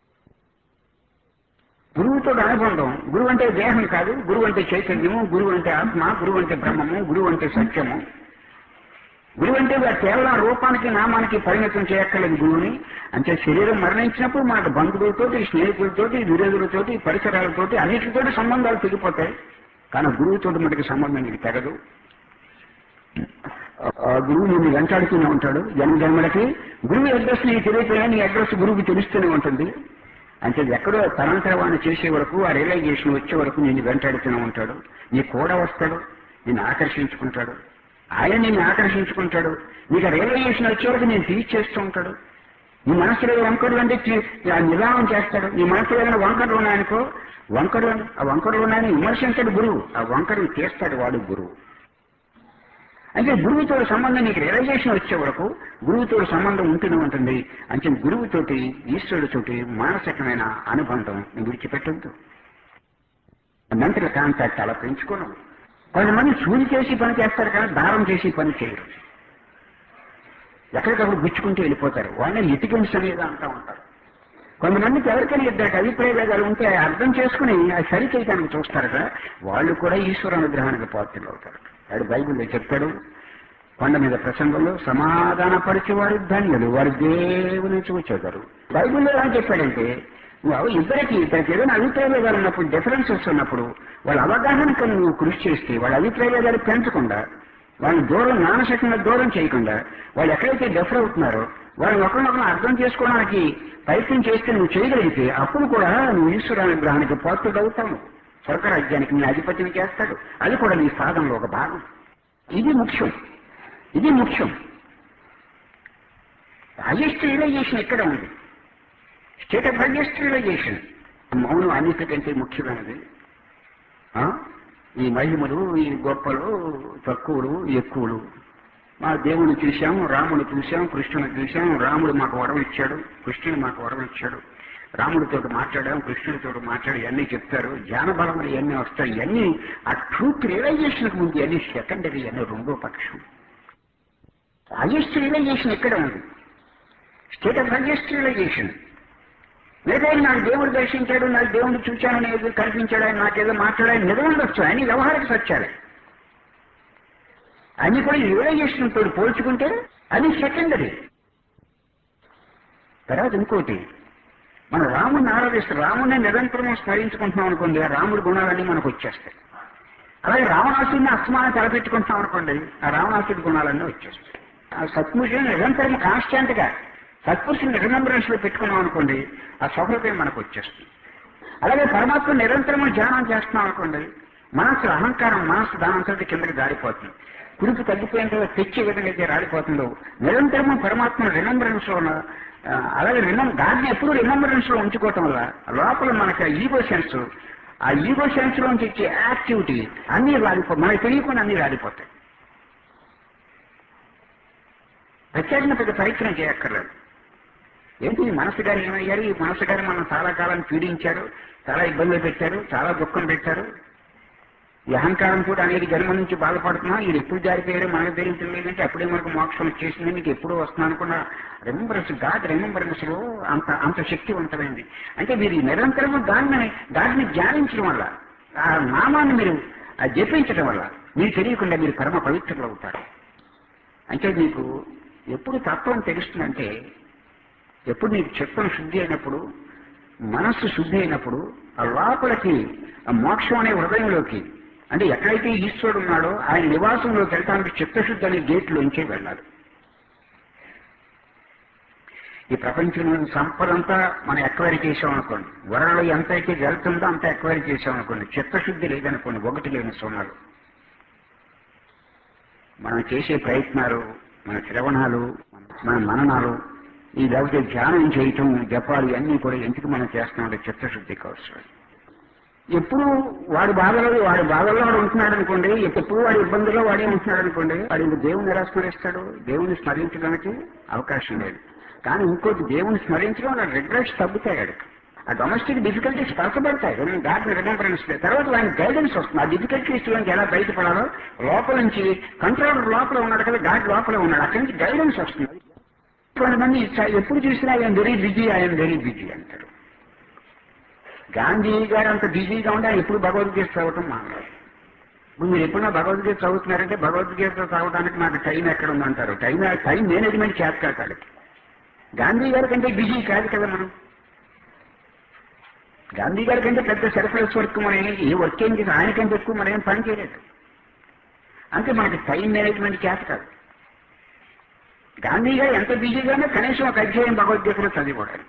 గురువుతో అనుబంధం గురువు అంటే దేహం కాదు గురువు అంటే చైతన్యము గురువు అంటే ఆత్మ గురువు అంటే బ్రహ్మము గురువు అంటే సత్యము గురువు అంటే వాడు కేవలం రూపానికి నామానికి పరిమితం చేయక్కర్లేదు గురువుని అంటే శరీరం మరణించినప్పుడు మనకు బంధువులతోటి స్నేహితులతోటి విరోధులతోటి పరిసరాలతోటి అన్నిటితోటి సంబంధాలు తెగిపోతాయి కానీ గురువుతోటి మనకి సంబంధం నీకు తెగదు ఆ గురువు నిన్ను వెంటాడుతూనే ఉంటాడు జన్మ జన్మలకి గురువు అడ్రస్ నీకు తెలియకపోయినా నీ అడ్రస్ గురువుకి తెలుస్తూనే ఉంటుంది అంటే ఎక్కడో తరంతరవాణి చేసే వరకు ఆ రియలైజేషన్ వచ్చే వరకు నిన్ను వెంటాడుతూనే ఉంటాడు నీ కూడా వస్తాడు నిన్ను ఆకర్షించుకుంటాడు ఆయన నిన్ను ఆకర్షించుకుంటాడు నీకు ఆ రియలైజేషన్ వచ్చే వరకు నేను తీర్చేస్తూ ఉంటాడు నీ మనసులో వంకరలు అంటే తీ- ఆ నిదానం చేస్తాడు నీ మనసులో ఏమైనా వంకరలు ఉన్నాయనుకో వంకరలు ఆ వంకరలు ఉన్నాయని విమర్శించాడు గురువు ఆ వంకరలు తీస్తాడు వాడు గురువు అంటే గురువుతో సంబంధం నీకు రియలైజేషన్ వచ్చే వరకు గురువుతో సంబంధం ఉంటూనే ఉంటుంది అంటే గురువుతోటి ఈశ్వరుడితోటి మానసికమైన అనుబంధం నువ్వు విడిచిపెట్టద్దు మెంటల్ కాంటాక్ట్ అలా పెంచుకోను కొంతమంది సూది చేసి పని చేస్తారు కానీ దారం చేసి పని చేయరు ఎక్కడికప్పుడు గుచ్చుకుంటూ వెళ్ళిపోతారు వాళ్ళని లిటిగెన్స్ అనేది అంటూ ఉంటారు కొంతమందికి ఎవరికైనా ఇద్దరికి అభిప్రాయ భేదాలు ఉంటే అర్థం చేసుకుని అది సరి చేయడానికి చూస్తారు కదా వాళ్ళు కూడా ఈశ్వర అనుగ్రహానికి పాత్రలు అవుతారు వాడు బైబిల్లో చెప్తాడు కొండ మీద ప్రసంగంలో సమాధాన పరిచేవారు ధన్యులు వారు దేవుని చూచెదరు బైబిల్లో ఏమని చెప్పాడంటే నువ్వు ఇద్దరికి ఇద్దరికి ఏదైనా అభిప్రాయ భేదాలు ఉన్నప్పుడు డిఫరెన్సెస్ ఉన్నప్పుడు వాళ్ళ అవగాహనకు నువ్వు కృషి చేస్తే వాళ్ళ అభిప్రాయ భేదాలు పెంచకుండా వాళ్ళని దూరం మానసికంగా దూరం చేయకుండా వాళ్ళు ఎక్కడైతే డెఫర్ అవుతున్నారో వాళ్ళని ఒకరినొకరు అర్థం చేసుకోవడానికి ప్రయత్నం చేస్తే నువ్వు చేయగలిగితే అప్పుడు కూడా నువ్వు ఈశ్వరానుగ్రహానికి పాత్రుడు అవుతావు స్వర్గరాజ్యానికి నీ అధిపతిని చేస్తాడు అది కూడా నీ సాధనలో ఒక భాగం ఇది ముఖ్యం ఇది ముఖ్యం హైయెస్ట్ రియలైజేషన్ ఎక్కడ ఉంది స్టేట్ ఆఫ్ హైయెస్ట్ రియలైజేషన్ మౌనం అన్నిటికంటే ముఖ్యమైనది ఆ? ఈ మహిమలు ఈ గొప్పలు తక్కువలు ఎక్కువలు మా దేవుని చూశాం రాముడు చూశాం కృష్ణుని చూశాం రాముడు మాకు వరం ఇచ్చాడు కృష్ణుడు మాకు వరం ఇచ్చాడు రాముడితో మాట్లాడాం కృష్ణుడితో మాట్లాడి ఇవన్నీ చెప్తారు ధ్యాన బలములు ఇవన్నీ వస్తాయి ఇవన్నీ ఆ ట్రూత్ రియలైజేషన్కి ముందు ఇవన్నీ సెకండరీ అన్ని రెండో పక్షం హైయెస్ట్ రియలైజేషన్ ఎక్కడ ఉంది స్టేట్ ఆఫ్ హైయెస్ట్ రియలైజేషన్ లేదా నాకు దేవుడు దర్శించాడు నాకు దేవుడు చూశాను ఏదో కనిపించాడు ఆయన నాకేదో మాట్లాడాడు నిజం ఉండొచ్చు అన్ని వ్యవహారిక సత్యాలే అన్ని కూడా రియలైజేషన్ తోటి పోల్చుకుంటే అది సెకండరీ తర్వాత ఇంకోటి మన రాముడిని ఆరాధిస్తే రాముడిని నిరంతరం స్మరించుకుంటున్నాం అనుకోండి ఆ రాముడి గుణాలన్నీ మనకు వచ్చేస్తాయి అలాగే రావణాసుడిని అస్తమానం తలపెట్టుకుంటున్నాం అనుకోండి ఆ రావణాసుడి గుణాలన్నీ వచ్చేస్తాయి ఆ సత్పురుషుని నిరంతరం కాన్స్టెంట్ గా సత్పురుషుని రిమెంబరెన్స్ లో పెట్టుకున్నాం అనుకోండి ఆ సౌహృదయం మనకు వచ్చేస్తుంది అలాగే పరమాత్మ నిరంతరం ధ్యానం చేస్తున్నాం అనుకోండి మనసు అహంకారం మనసు దానంతటి కిందకి దారిపోతుంది కురుపు తగ్గిపోయిన తర్వాత తెచ్చే విధంగా అయితే రాలిపోతుందో నిరంతరము పరమాత్మ రిమెంబరెన్స్ లో ఉన్న- ఆ, అలాగే రిమం గాడిని ఎప్పుడు రిమెంబరెన్స్ లో ఉంచుకోవటం వల్ల లోపల మనకి ఈగో సెన్స్ ఆ ఈగో సెన్స్ లోంచి ఇచ్చే యాక్టివిటీ అన్ని రాలిపో మనకి తెలియకుండా అన్ని రాలిపోతాయి ప్రత్యేకంగా పెద్ద ప్రయత్నం చేయక్కర్లేదు ఏంటి ఈ మనసు గారు ఏమయ్యారు ఈ మనసు గారు మనం చాలా కాలం పీడించారు చాలా ఇబ్బందులు పెట్టారు చాలా దుఃఖం పెట్టారు ఈ అహంకారం కూడా అనేది జన్మ నుంచి బాధపడుతున్నాం ఇది ఎప్పుడు జారిపోయారో మనకు తెలియటం లేదంటే అప్పుడే మనకు మోక్షం వచ్చేసింది నీకు ఎప్పుడు వస్తుంది అనుకున్నా రిమెంబరెన్స్ గాడ్ రిమెంబరెన్స్ లో అంత అంత శక్తివంతమైంది అంటే మీరు ఈ నిరంతరం దాన్ని దాన్ని ధ్యానించడం వల్ల ఆ నామాన్ని మీరు ఆ జపించడం వల్ల మీకు తెలియకుండా మీరు పరమ పవిత్రులు అవుతారు అంటే మీకు ఎప్పుడు తత్వం తెలుస్తుందంటే ఎప్పుడు నీకు చిత్తం శుద్ధి అయినప్పుడు మనస్సు శుద్ధి అయినప్పుడు ఆ లోపలికి ఆ మోక్షం అనే హృదయంలోకి అంటే ఎక్కడైతే ఈశ్వరుడు ఉన్నాడో ఆయన నివాసంలోకి వెళ్ళడానికి చిత్తశుద్ధి అనే గేట్లోంచే వెళ్ళాలి ఈ ప్రపంచంలోని సంపదంతా మనం ఎక్వైరీ చేసాం అనుకోండి వరలో ఎంత అయితే వెళ్తుందో అంత ఎక్వైరీ చేసాం అనుకోండి చిత్తశుద్ధి లేదనుకోండి ఒకటి లేని సొన్నాలు మనం చేసే ప్రయత్నాలు మన శ్రవణాలు మన మననాలు ఈ లేకపోతే ధ్యానం చేయటం జపాలు అన్నీ కూడా ఎందుకు మనం చేస్తున్నాం చిత్తశుద్ధి కోసం ఎప్పుడు వాడి బాధలో వాడి బాధల్లో వాడు ఉంటున్నాడు అనుకోండి ఎప్పుడు వాడి ఇబ్బందుల్లో వాడే ఉంటున్నాడు అనుకోండి వాడు ఇంక దేవుని ఎలా స్మరిస్తాడు దేవుని స్మరించడానికి అవకాశం లేదు కానీ ఇంకోటి దేవుని స్మరించడం వాళ్ళ రిగ్రెట్స్ తగ్గుతాయి వాడికి ఆ డొమెస్టిక్ డిఫికల్టీస్ పరచబడతాయి గాడ్ రిమెంబరెన్స్ తర్వాత ఆయన గైడెన్స్ వస్తుంది ఆ డిఫికల్టీస్ నుంచి ఎలా బయటపడాలో లోపల నుంచి కంట్రోలర్ లోపల ఉన్నాడు కదా గాడ్ లోపల ఉన్నాడు అక్కడి నుంచి గైడెన్స్ వస్తుంది కొంతమంది చ- ఎప్పుడు చూసినా ఆయన వెరీ బిజీ ఆయన వెరీ బిజీ అంటారు గాంధీ గారు అంత బిజీగా ఉంటే ఆయన ఎప్పుడు భగవద్గీత చదవటం మానలేదు ఇప్పుడు మీరు ఎప్పుడన్నా భగవద్గీత చదువుతున్నారంటే భగవద్గీత చదవడానికి నాకు టైం ఎక్కడ ఉందంటారు టైం టైం మేనేజ్మెంట్ చేస్తారు కాడికి గాంధీ గారి కంటే బిజీ కాదు కదా మనం గాంధీ గారి కంటే పెద్ద సెల్ఫ్లెస్ వర్క్ మనం ఏం- ఏ వర్క్ ఏం చేసి ఆయనకంటే ఎక్కువ మనం ఏం పని చేయలేదు అంటే మనకి టైం మేనేజ్మెంట్ చేత కాదు గాంధీ గారు ఎంత బిజీగానే కనీసం ఒక అధ్యాయం భగవద్గీతలో చదివాడు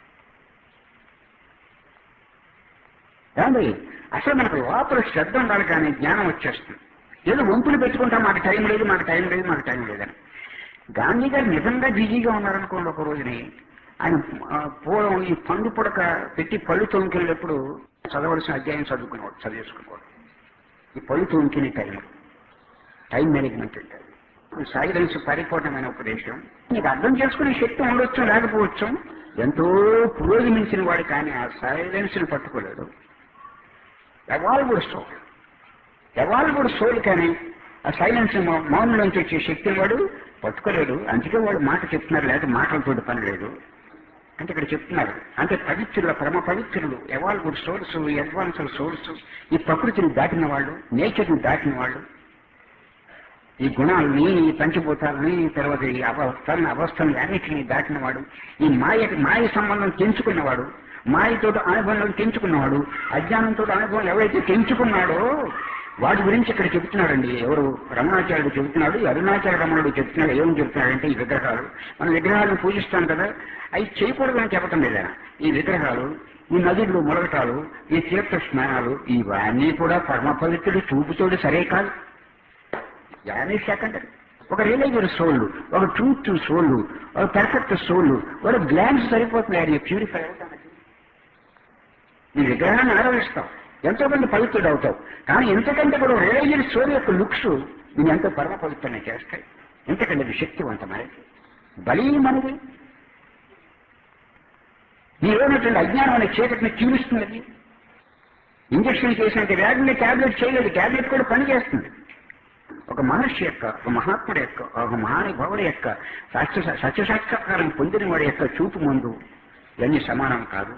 ఏమండి అసలు మనకు లోపల శ్రద్ధ ఉండాలి కానీ జ్ఞానం వచ్చేస్తుంది ఏదో వంపులు పెట్టుకుంటాం మాకు టైం లేదు మాకు టైం లేదు మాకు టైం లేదని గాంధీ గారు నిజంగా బిజీగా ఉన్నారనుకోండి ఒక రోజుని ఆయన ఆ, పూర్వం ఈ పండు పుడక పెట్టి పళ్ళు తొంకెళ్ళినప్పుడు చదవలసిన అధ్యాయం చదువుకునేవాడు చదివేసుకునేవాడు ఈ పళ్ళు తొంకిన టైం టైం మేనేజ్మెంట్ అంటే సైలెన్స్ పరిపూర్ణమైన ఉపదేశం నీకు అర్థం చేసుకునే శక్తి ఉండొచ్చు లేకపోవచ్చు ఎంతో పురోగమించిన వాడు కానీ ఆ సైలెన్స్ ని పట్టుకోలేడు ఎవాల్వుడ్ సోల్ ఎవాల్వుడ్ సోల్ కానీ ఆ సైలెన్స్ మౌనంలోంచి వచ్చే శక్తిని వాడు పట్టుకోలేడు అందుకే వాడు మాట చెప్తున్నారు లేదా మాటలతో పని లేదు అంటే ఇక్కడ చెప్తున్నారు అంటే పవిత్రుల పరమ పవిత్రులు ఎవాల్వుడ్ సోర్స్ అడ్వాన్స్డ్ సోర్స్ ఈ ప్రకృతిని దాటిన వాళ్ళు నేచర్ని దాటిన వాళ్ళు ఈ గుణాలని ఈ పంచభూతాలని తర్వాత ఈ అవస్థల్ని అవస్థల్ని అన్నిటిని దాటినవాడు ఈ మాయ మాయ సంబంధం తెంచుకున్నవాడు మాయతో అనుబంధం తెంచుకున్నవాడు అజ్ఞానంతో అనుభవం ఎవరైతే తెంచుకున్నాడో వాటి గురించి ఇక్కడ చెబుతున్నాడండి ఎవరు రమణాచార్యుడు చెబుతున్నాడు ఈ అరుణాచల రమణుడు చెప్తున్నాడు ఏం చెప్తున్నాడంటే ఈ విగ్రహాలు మనం విగ్రహాలను పూజిస్తాం కదా అవి చేయకూడదని చెప్పటం లేదా ఈ విగ్రహాలు ఈ నదులు మొలగటాలు ఈ తీర్థ స్నానాలు ఇవన్నీ కూడా పరమ పవిత్రుడు చూపుతోడు సరే కాదు యానీ సెకండరీ ఒక రిలీజియస్ సోల్ ఒక ట్రూత్ సోల్ ఒక పర్ఫెక్ట్ సోల్ ఒక గ్లాన్స్ సరిపోతుంది ఆయన ప్యూరిఫై అవుతానికి నీ విగ్రహాన్ని ఆరాధిస్తావు ఎంతో మంది పవిత్రుడు అవుతావు కానీ ఎంతకంటే కూడా రిలీజియస్ సోల్ యొక్క లుక్స్ నేను ఎంతో పరమ పవిత్రంగా చేస్తాయి ఎంతకంటే అది శక్తివంతమైనది బలి మనది నీలోనటువంటి అజ్ఞానం అనే చీకటిని చూపిస్తున్నది ఇంజక్షన్ చేసినంత వేగంగా ట్యాబ్లెట్ చేయలేదు ట్యాబ్లెట్ కూడా పనిచేస్తుంది ఒక మహర్షి యొక్క ఒక మహాత్ముడి యొక్క ఒక మహానుభావుడి యొక్క సత్య సత్యసాక్షాత్కారం పొందిన వాడి యొక్క చూపు ముందు ఇవన్నీ సమానం కాదు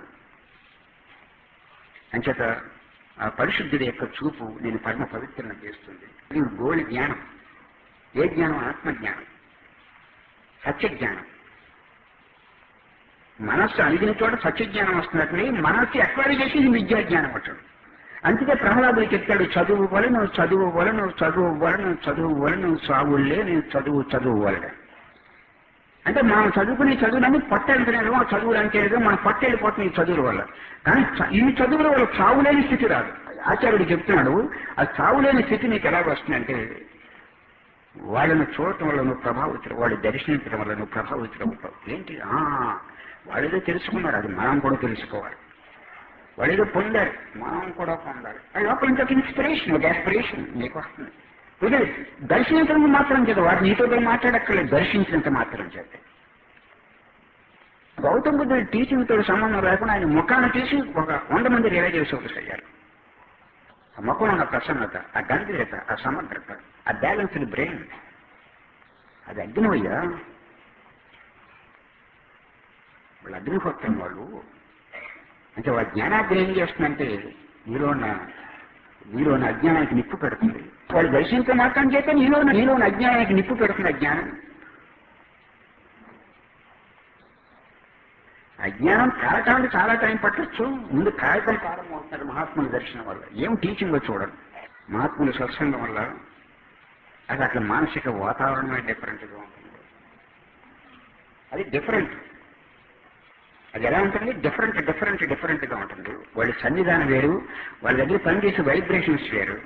అంచేత ఆ పరిశుద్ధుడి యొక్క చూపు నేను పరమ పవిత్రన చేస్తుంది ఇది గోళి జ్ఞానం ఏ జ్ఞానం ఆత్మజ్ఞానం సత్య జ్ఞానం మనస్సు అడిగిన చోట సత్యజ్ఞానం వస్తున్నట్టు మనస్సు ఎక్వైర్ చేసి విద్యాజ్ఞానం వచ్చాడు అందుకే ప్రహ్లాదుడు చెప్తాడు చదువు వలన చదువు వలన చదువు వలన చదువు వలన సావులే నేను చదువు చదువు వలన అంటే మనం చదువుకునే చదువులన్నీ పట్టెళ్తున్నాడు ఆ చదువులు అంటే ఏదో మన పట్టెళ్ళిపోతుంది ఈ చదువుల వల్ల కానీ చ- ఈ చదువుల వల్ల చావులేని స్థితి రాదు ఆచార్యుడు చెప్తున్నాడు ఆ చావులేని స్థితి నీకు ఎలా వస్తుందంటే వాళ్ళను చూడటం వల్ల నువ్వు ప్రభావితులు వాడు దర్శించడం వల్ల నువ్వు ప్రభావితులు అవుతావు ఏంటి ఆ, వాళ్ళేదో తెలుసుకున్నారు అది మనం కూడా తెలుసుకోవాలి వాళ్ళేదో పొందారు మనం కూడా పొందాలి అది లోపల నుంచి ఒక ఇన్స్పిరేషన్ ఒక ఆస్పిరేషన్ నీకు వస్తుంది ఇది దర్శించడం మాత్రం చేత వాడు నీతో మాట్లాడక్కర్లేదు దర్శించినంత మాత్రం చేత గౌతమ్ బుద్ధుడు టీచింగ్ తో సంబంధం లేకుండా ఆయన ముఖాన్ని తీసి ఒక వంద మంది రియలైజేషన్ అయ్యారు ఆ ముఖం ఉన్న ప్రసన్నత ఆ గంభీరత ఆ సమగ్రత ఆ బ్యాలెన్స్డ్ బ్రెయిన్ అది అగ్నివయ్యా వాళ్ళు అగ్నిహోత్రం వాళ్ళు అంటే వాళ్ళ జ్ఞానాగ్ని ఏం చేస్తుందంటే నీలో ఉన్న నీలో ఉన్న అజ్ఞానానికి నిప్పు పెడుతుంది వాడు దర్శించే మాత్రం చేత నీలో ఉన్న- నీలో ఉన్న అజ్ఞానానికి నిప్పు పెడుతుంది అజ్ఞానం అజ్ఞానం కాలటానికి చాలా టైం పట్టొచ్చు ముందు కాగితం ప్రారంభమవుతున్నారు మహాత్ముల దర్శనం వల్ల ఏం టీచింగ్ చూడరు మహాత్ముల సత్సంగం వల్ల అది అక్కడ మానసిక వాతావరణమే డిఫరెంట్గా ఉంటుంది అది డిఫరెంట్ అది ఎలా ఉంటుంది డిఫరెంట్ డిఫరెంట్ డిఫరెంట్గా ఉంటుంది వాళ్ళ సన్నిధానం వేరు వాళ్ళ దగ్గర పనిచేసే వైబ్రేషన్స్ వేరు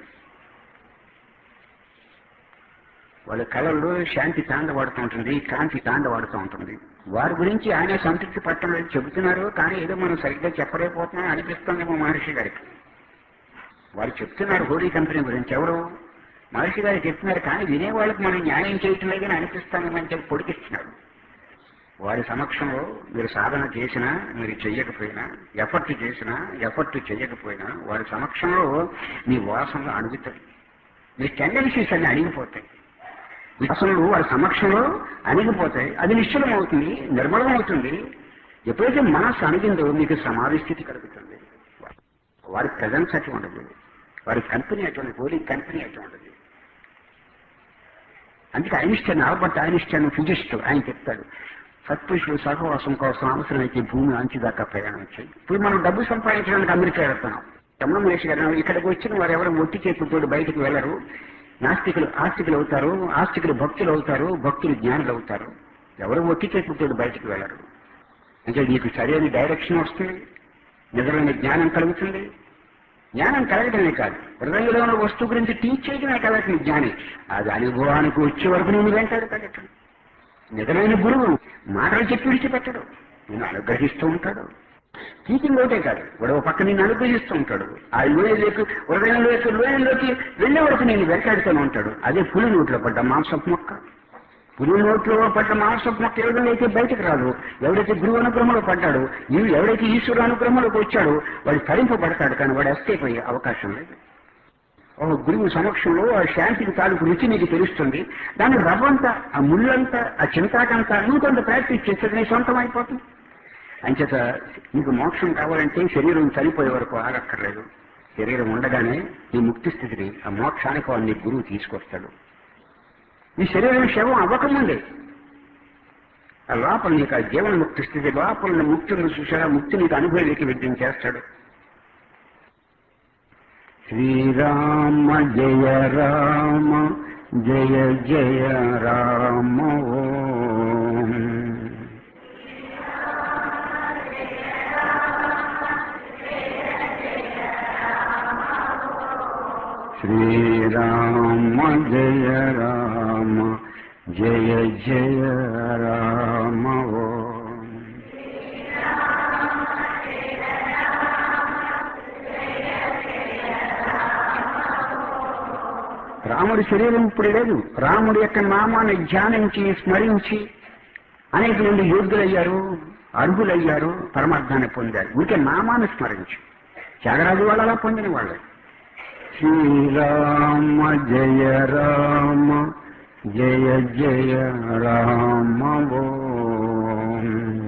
వాళ్ళ కళల్లో శాంతి తాండవాడుతూ ఉంటుంది కాంతి తాండవాడుతూ ఉంటుంది వారి గురించి ఆయన సంతృప్తి పట్టడం లేదు చెబుతున్నారు కానీ ఏదో మనం సరిగ్గా చెప్పలేకపోతున్నాం అనిపిస్తుందేమో మహర్షి గారికి వారు చెప్తున్నారు హోలీ కంపెనీ గురించి ఎవరు మహర్షి గారు చెప్తున్నారు కానీ వినేవాళ్ళకి మనం న్యాయం చేయటం లేదని అనిపిస్తామని చెప్పి పొడికిస్తున్నారు వారి సమక్షంలో మీరు సాధన చేసినా మీరు చెయ్యకపోయినా ఎఫర్ట్ చేసినా ఎఫర్ట్ చేయకపోయినా వారి సమక్షంలో మీ వాసనలు అడుగుతాయి మీ టెండెన్సీస్ అన్ని అడిగిపోతాయి వాసనలు వారి సమక్షంలో అణిగిపోతాయి అది నిశ్చలం అవుతుంది నిర్మలం అవుతుంది ఎప్పుడైతే మనస్సు అణిగిందో మీకు సమాధి స్థితి కలుగుతుంది వారి ప్రజెన్స్ అటు ఉండదు వారి కంపెనీ అటువంటి హోలీ కంపెనీ అటు ఉండదు అందుకే ఐన్స్టైన్ ఆల్బర్ట్ ఐన్స్టైన్ ఫిజిస్ట్ ఆయన చెప్తాడు సత్పురుషులు సహవాసం కోసం అవసరమైతే భూమి అంచుదాకా ప్రయాణం చేయి ఇప్పుడు మనం డబ్బు సంపాదించడానికి అమెరికా వెళ్తున్నాం రమణ మహేష్ గారు ఇక్కడికి వచ్చిన వారు ఎవరు ఒట్టి చేతులతో బయటకు వెళ్ళరు నాస్తికులు ఆస్తికులు అవుతారు ఆస్తికులు భక్తులు అవుతారు భక్తులు జ్ఞానులు అవుతారు ఎవరు ఒట్టి చేతులతో బయటకు వెళ్ళరు అంటే నీకు సరైన డైరెక్షన్ వస్తుంది నిజమైన జ్ఞానం కలుగుతుంది జ్ఞానం కలగటమే కాదు హృదయంలో ఉన్న వస్తువు గురించి టీచ్ చేయడమే కలగటం జ్ఞాని అది అనుభవానికి వచ్చే వరకు నేను వెంటాడు కలగటం నిజమైన గురువు మాటలు చెప్పి విడిచిపెట్టడు నేను అనుగ్రహిస్తూ ఉంటాడు టీచింగ్ ఒకటే కాదు వాడు ఒక పక్క నేను అనుగ్రహిస్తూ ఉంటాడు ఆ లోయలోకి హృదయంలోకి లోయలోకి వెళ్ళే వరకు నేను వెంటాడుతూనే ఉంటాడు అదే పులి నోట్లో పడ్డ మాంసపు మొక్క పులి నోట్లో పడ్డ మాంసపు మొక్క ఏ విధంగా అయితే బయటకు రాదు ఎవడైతే గురువు అనుగ్రహంలో పడ్డాడు ఈ ఎవడైతే ఈశ్వరు అనుగ్రహంలోకి వచ్చాడో వాడు తరింపబడతాడు కానీ వాడు ఎస్కేప్ అయ్యే అవకాశం లేదు ఒక గురువు సమక్షంలో ఆ శాంతికి తాలూకు రుచి నీకు తెలుస్తుంది దాని రవ్వంతా ఆ ముళ్ళంతా ఆ చింతాకంతా నువ్వు కొంత ప్రాక్టీస్ చేస్తే నీ సొంతం అయిపోతుంది అంచేత నీకు మోక్షం కావాలంటే శరీరం చనిపోయే వరకు ఆగక్కర్లేదు శరీరం ఉండగానే నీ ముక్తి స్థితిని ఆ మోక్షానికి వాడు నీ గురువు తీసుకొస్తాడు ఈ శరీరం శవం అవ్వకముందే ఆ లోపల నీకు ఆ జీవన ముక్తి స్థితి లోపల ముక్తిని చూసారా ముక్తి నీకు అనుభవానికి విద్యం చేస్తాడు శ్రీరామ జయ రామ జయ జయ రామ ఓం శ్రీరామ జయ రామ జయ జయ రామ ఓం రాముడి శరీరం ఇప్పుడు లేదు రాముడి యొక్క నామాన్ని ధ్యానించి స్మరించి అనేక మంది యోగ్యులయ్యారు అర్హులయ్యారు పరమార్థాన్ని పొందారు ఊరికే నామాన్ని స్మరించి త్యాగరాజు వాళ్ళు అలా పొందిన వాళ్ళే శ్రీరామ జయ రామ జయ జయ రామ ఓం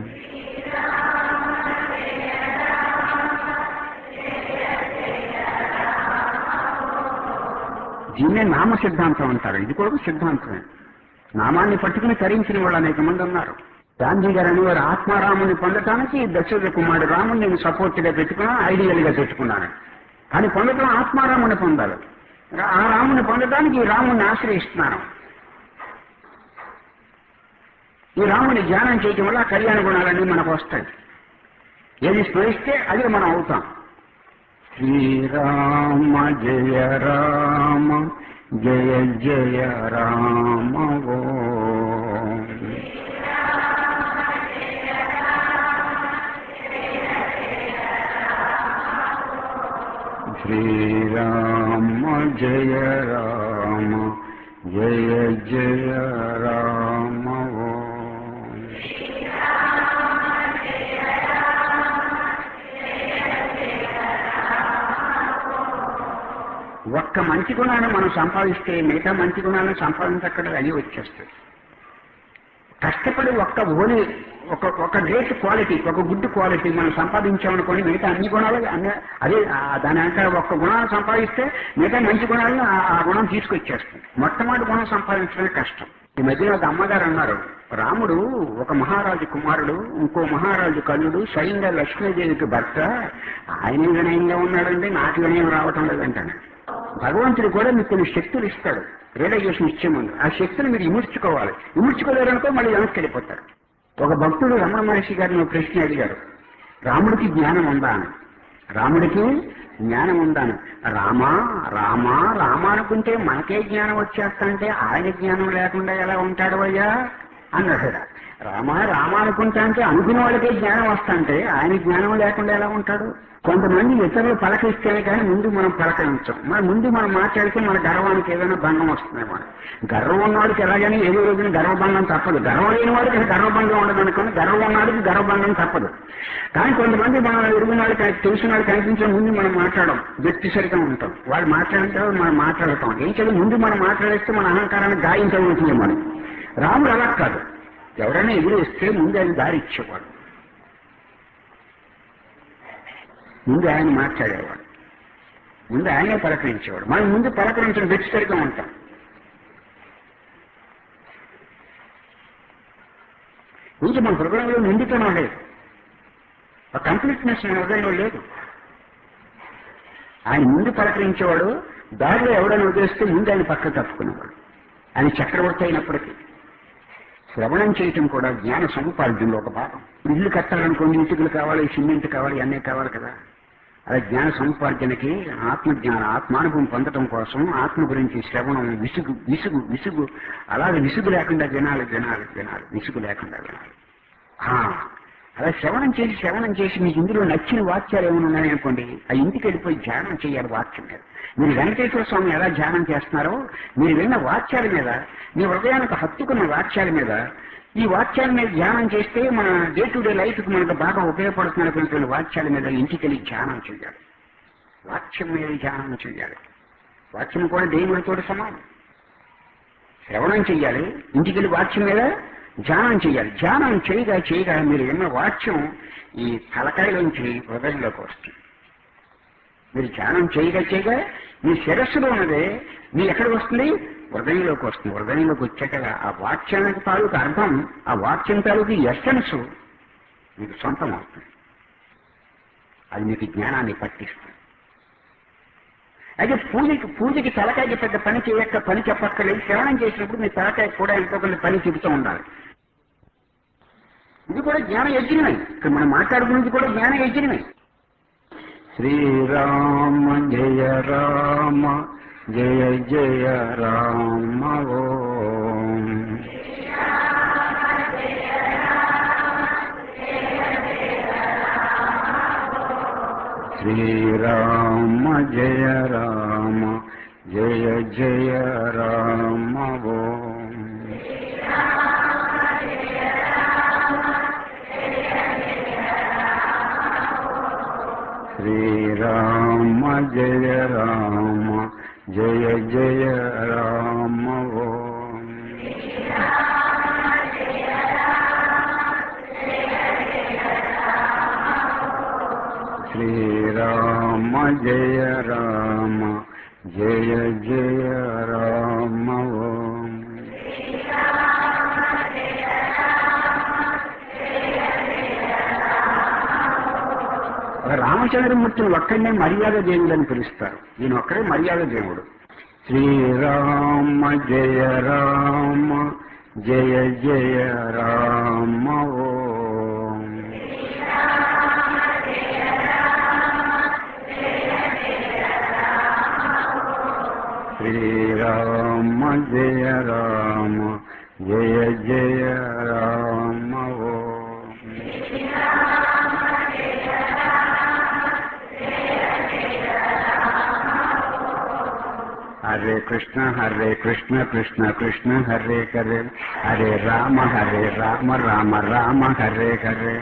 దీన్నే నామ సిద్ధాంతం అంటారు ఇది కూడా ఒక సిద్ధాంతమే నామాన్ని పట్టుకుని తరించిన వాళ్ళు అనేక మంది ఉన్నారు గాంధీ గారు అనేవారు ఆత్మారాముని పొందటానికి దశరథ కుమారుడు రాముని నేను సపోర్ట్ గా పెట్టుకున్నాను ఐడియల్ గా పెట్టుకున్నాను కానీ పొందటం ఆత్మారాముని పొందాలి ఆ రాముని పొందటానికి ఈ రాముని ఆశ్రయిస్తున్నాను ఈ రాముని ధ్యానం చేయటం వల్ల కళ్యాణ గుణాలన్నీ మనకు వస్తాయి ఏది స్మరిస్తే అదే మనం అవుతాం శ్రీరామ జయ రామ జయ జయ రామ ఓ శ్రీరామ జయ రామ జయ జయ రామ ఓ ఒక్క మంచి గుణాన్ని మనం సంపాదిస్తే మిగతా మంచి గుణాలను సంపాదించక్కడ అవి వచ్చేస్తాయి కష్టపడి ఒక్క ఓని ఒక ఒక గ్రేట్ క్వాలిటీ ఒక గుడ్ క్వాలిటీ మనం సంపాదించామనుకోండి మిగతా అన్ని గుణాలు అన్ని అదే ఆ దాని వెనక ఒక్క గుణాన్ని సంపాదిస్తే మిగతా మంచి గుణాలను ఆ- ఆ గుణం తీసుకొచ్చేస్తుంది మొట్టమొదటి గుణం సంపాదించడమే కష్టం ఈ మధ్యన ఒక అమ్మగారు అన్నారు రాముడు ఒక మహారాజు కుమారుడు ఇంకో మహారాజు కల్లుడు స్వయంగా లక్ష్మీదేవికి భర్త ఆయన వినయంగా ఉన్నాడండి నాకు వినయం రావటం లేదంటాడు భగవంతుడు కూడా మీకు కొన్ని శక్తులు ఇస్తాడు రియలైజేషన్ ఇచ్చే ముందు ఆ శక్తిని మీరు ఇముడ్చుకోవాలి ఇముడ్చుకోలేరనుకో మళ్ళీ వెనక్కి వెళ్ళిపోతారు ఒక భక్తుడు రమణ మహర్షి గారిని ఒక ప్రశ్న అడిగారు రాముడికి జ్ఞానం ఉందా అని రాముడికి జ్ఞానం ఉందాను రామా రామా రామ అనుకుంటే మనకే జ్ఞానం వచ్చేస్తంటే ఆయన జ్ఞానం లేకుండా ఎలా ఉంటాడు అయ్యా అన్నాడు రామ రామ అనుకుంటా అంటే అనుకున్న వాళ్ళకే జ్ఞానం వస్తాంటే ఆయన జ్ఞానం లేకుండా ఎలా ఉంటాడు కొంతమంది ఇతరులు పలకిస్తేనే కానీ ముందు మనం పలకరించం మన ముందు మనం మాట్లాడితే మన గర్వానికి ఏదైనా భంగం వస్తుందేమో గర్వం ఉన్నవాడికి ఎలాగైనా ఏదో రోజున గర్వభంగం తప్పదు గర్వం లేని వాడికి గర్వభంగం ఉండదు అనుకోండి గర్వం ఉన్నవాడికి గర్వభంగం తప్పదు కానీ కొంతమంది మనం ఎరుగున వాళ్ళు తెలిసిన వాళ్ళు కనిపించే ముందు మనం మాట్లాడడం వ్యక్తి సరిగా ఉంటాం వాళ్ళు మాట్లాడితే మనం మాట్లాడతాం ఏం చేయాలి ముందు మనం మాట్లాడేస్తే మన అహంకారాన్ని గాయం తగ్గుతుంది మనం రాముడు అలా కాదు ఎవరైనా ఎదురేస్తే ముందు ఆయన దారి ఇచ్చేవాడు ముందు ఆయన మాట్లాడేవాడు ముందు ఆయనే పలకరించేవాడు మనం ముందు పలకరించడం వ్యక్తిసరిగా ఉంటాం ఇంకా మన హృదయంలో నిండితనం లేదు ఆ కంప్లీట్నెస్ మన హృదయంలో లేదు ఆయన ముందు పలకరించేవాడు దారిలో ఎవడైనా వదిలేస్తే ముందు ఆయన పక్క తప్పుకునేవాడు ఆయన చక్రవర్తి అయినప్పటికీ శ్రవణం చేయటం కూడా జ్ఞాన సముపార్జనలో ఒక భాగం ఇప్పుడు ఇల్లు కట్టాలనుకోండి ఇటుకలు కావాలి సిమెంట్ కావాలి అన్నీ కావాలి కదా అలా జ్ఞాన సముపార్జనకి ఆత్మజ్ఞాన ఆత్మానుభవం పొందడం కోసం ఆత్మ గురించి శ్రవణం విసుగు విసుగు విసుగు అలాగే విసుగు లేకుండా వినాలి వినాలి వినాలి విసుగు లేకుండా వినాలి ఆ, అలా శ్రవణం చేసి శ్రవణం చేసి మీకు ఇందులో నచ్చిన వాక్యాలు ఏమైనా ఉన్నాయనుకోండి ఆ ఇంటికి వెళ్ళిపోయి ధ్యానం చేయాలి వాక్యం మీద మీరు వెంకటేశ్వర స్వామి ఎలా ధ్యానం చేస్తున్నారో మీరు విన్న వాక్యాల మీద మీ హృదయానికి హత్తుకున్న వాక్యాల మీద ఈ వాక్యాల మీద ధ్యానం చేస్తే మన డే టు డే లైఫ్కి మనకు బాగా ఉపయోగపడుతున్నటువంటి వాక్యాల మీద ఇంటికి వెళ్ళి ధ్యానం చేయాలి వాక్యం మీద ధ్యానం చేయాలి వాక్యం కూడా దేవుడితో సమానం శ్రవణం చెయ్యాలి ఇంటికి వెళ్ళి వాక్యం మీద ధ్యానం చేయాలి ధ్యానం చేయగా చేయగా మీరు విన్న వాక్యం ఈ తలకాయలోంచి హృదయంలోకి వస్తుంది మీరు ధ్యానం చేయగా చేయగా మీ శిరస్సులో ఉన్నదే మీ ఎక్కడికి వస్తుంది హృదయంలోకి వస్తుంది హృదయంలోకి వచ్చాక ఆ వాక్యానికి తాలూకు అర్థం ఆ వాక్యం తాలూకు ఎస్సెన్స్ మీకు సొంతం అవుతుంది అది మీకు జ్ఞానాన్ని పట్టిస్తుంది అయితే పూజకి పూజకి తలకాయకి పెద్ద పని చేయక్క పని చెప్పక్కర్లేదు శ్రవణం చేసినప్పుడు మీ తలకాయ కూడా ఎంతో కొంత పని చెబుతూ ఉండాలి ఇది కూడా జ్ఞాన యజ్ఞమే ఇక్కడ మనం మాట్లాడుకునేది కూడా జ్ఞాన యజ్ఞమే శ్రీరామ జయ రామ జయ జయ రామ ఓం శ్రీరామ జయ రామ జయ జయ రామ ఓం శ్రీరామ జయ రామ జయ జయ రామ ఓం శ్రీరామ జయ రామ జయ జయ రామ ఓం రామచంద్రమూర్తిని ఒక్కడనే మర్యాద దేవుడు అని పిలుస్తారు ఈయన ఒక్కడే మర్యాద దేవుడు శ్రీరామ జయ రామ జయ జయ రామ ఓం శ్రీరామ జయ రామ జయ జయ రామ ఓం హరే కృష్ణ హరే కృష్ణ కృష్ణ కృష్ణ హరే హరే హరే రామ హరే రామ రామ రామ హరే హరే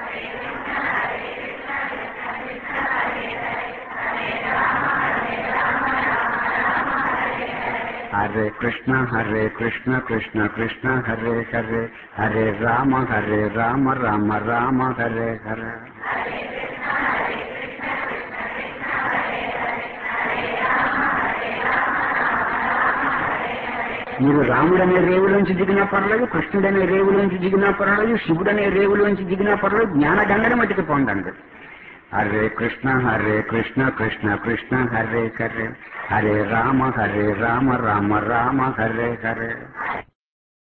హరే కృష్ణ హరే కృష్ణ కృష్ణ కృష్ణ హరే హరే హరే రామ హరే రామ రామ రామ హరే హరే మీరు రాముడనే రేవులోంచి దిగినా పర్లేదు కృష్ణుడనే రేవులోంచి దిగినా పర్లేదు శివుడనే రేవులోంచి దిగినా పర్లేదు జ్ఞానగంగని మటుకు పొందండి హరే కృష్ణ హరే కృష్ణ కృష్ణ కృష్ణ హరే హరే హరే రామ హరే రామ రామ రామ హరే హరే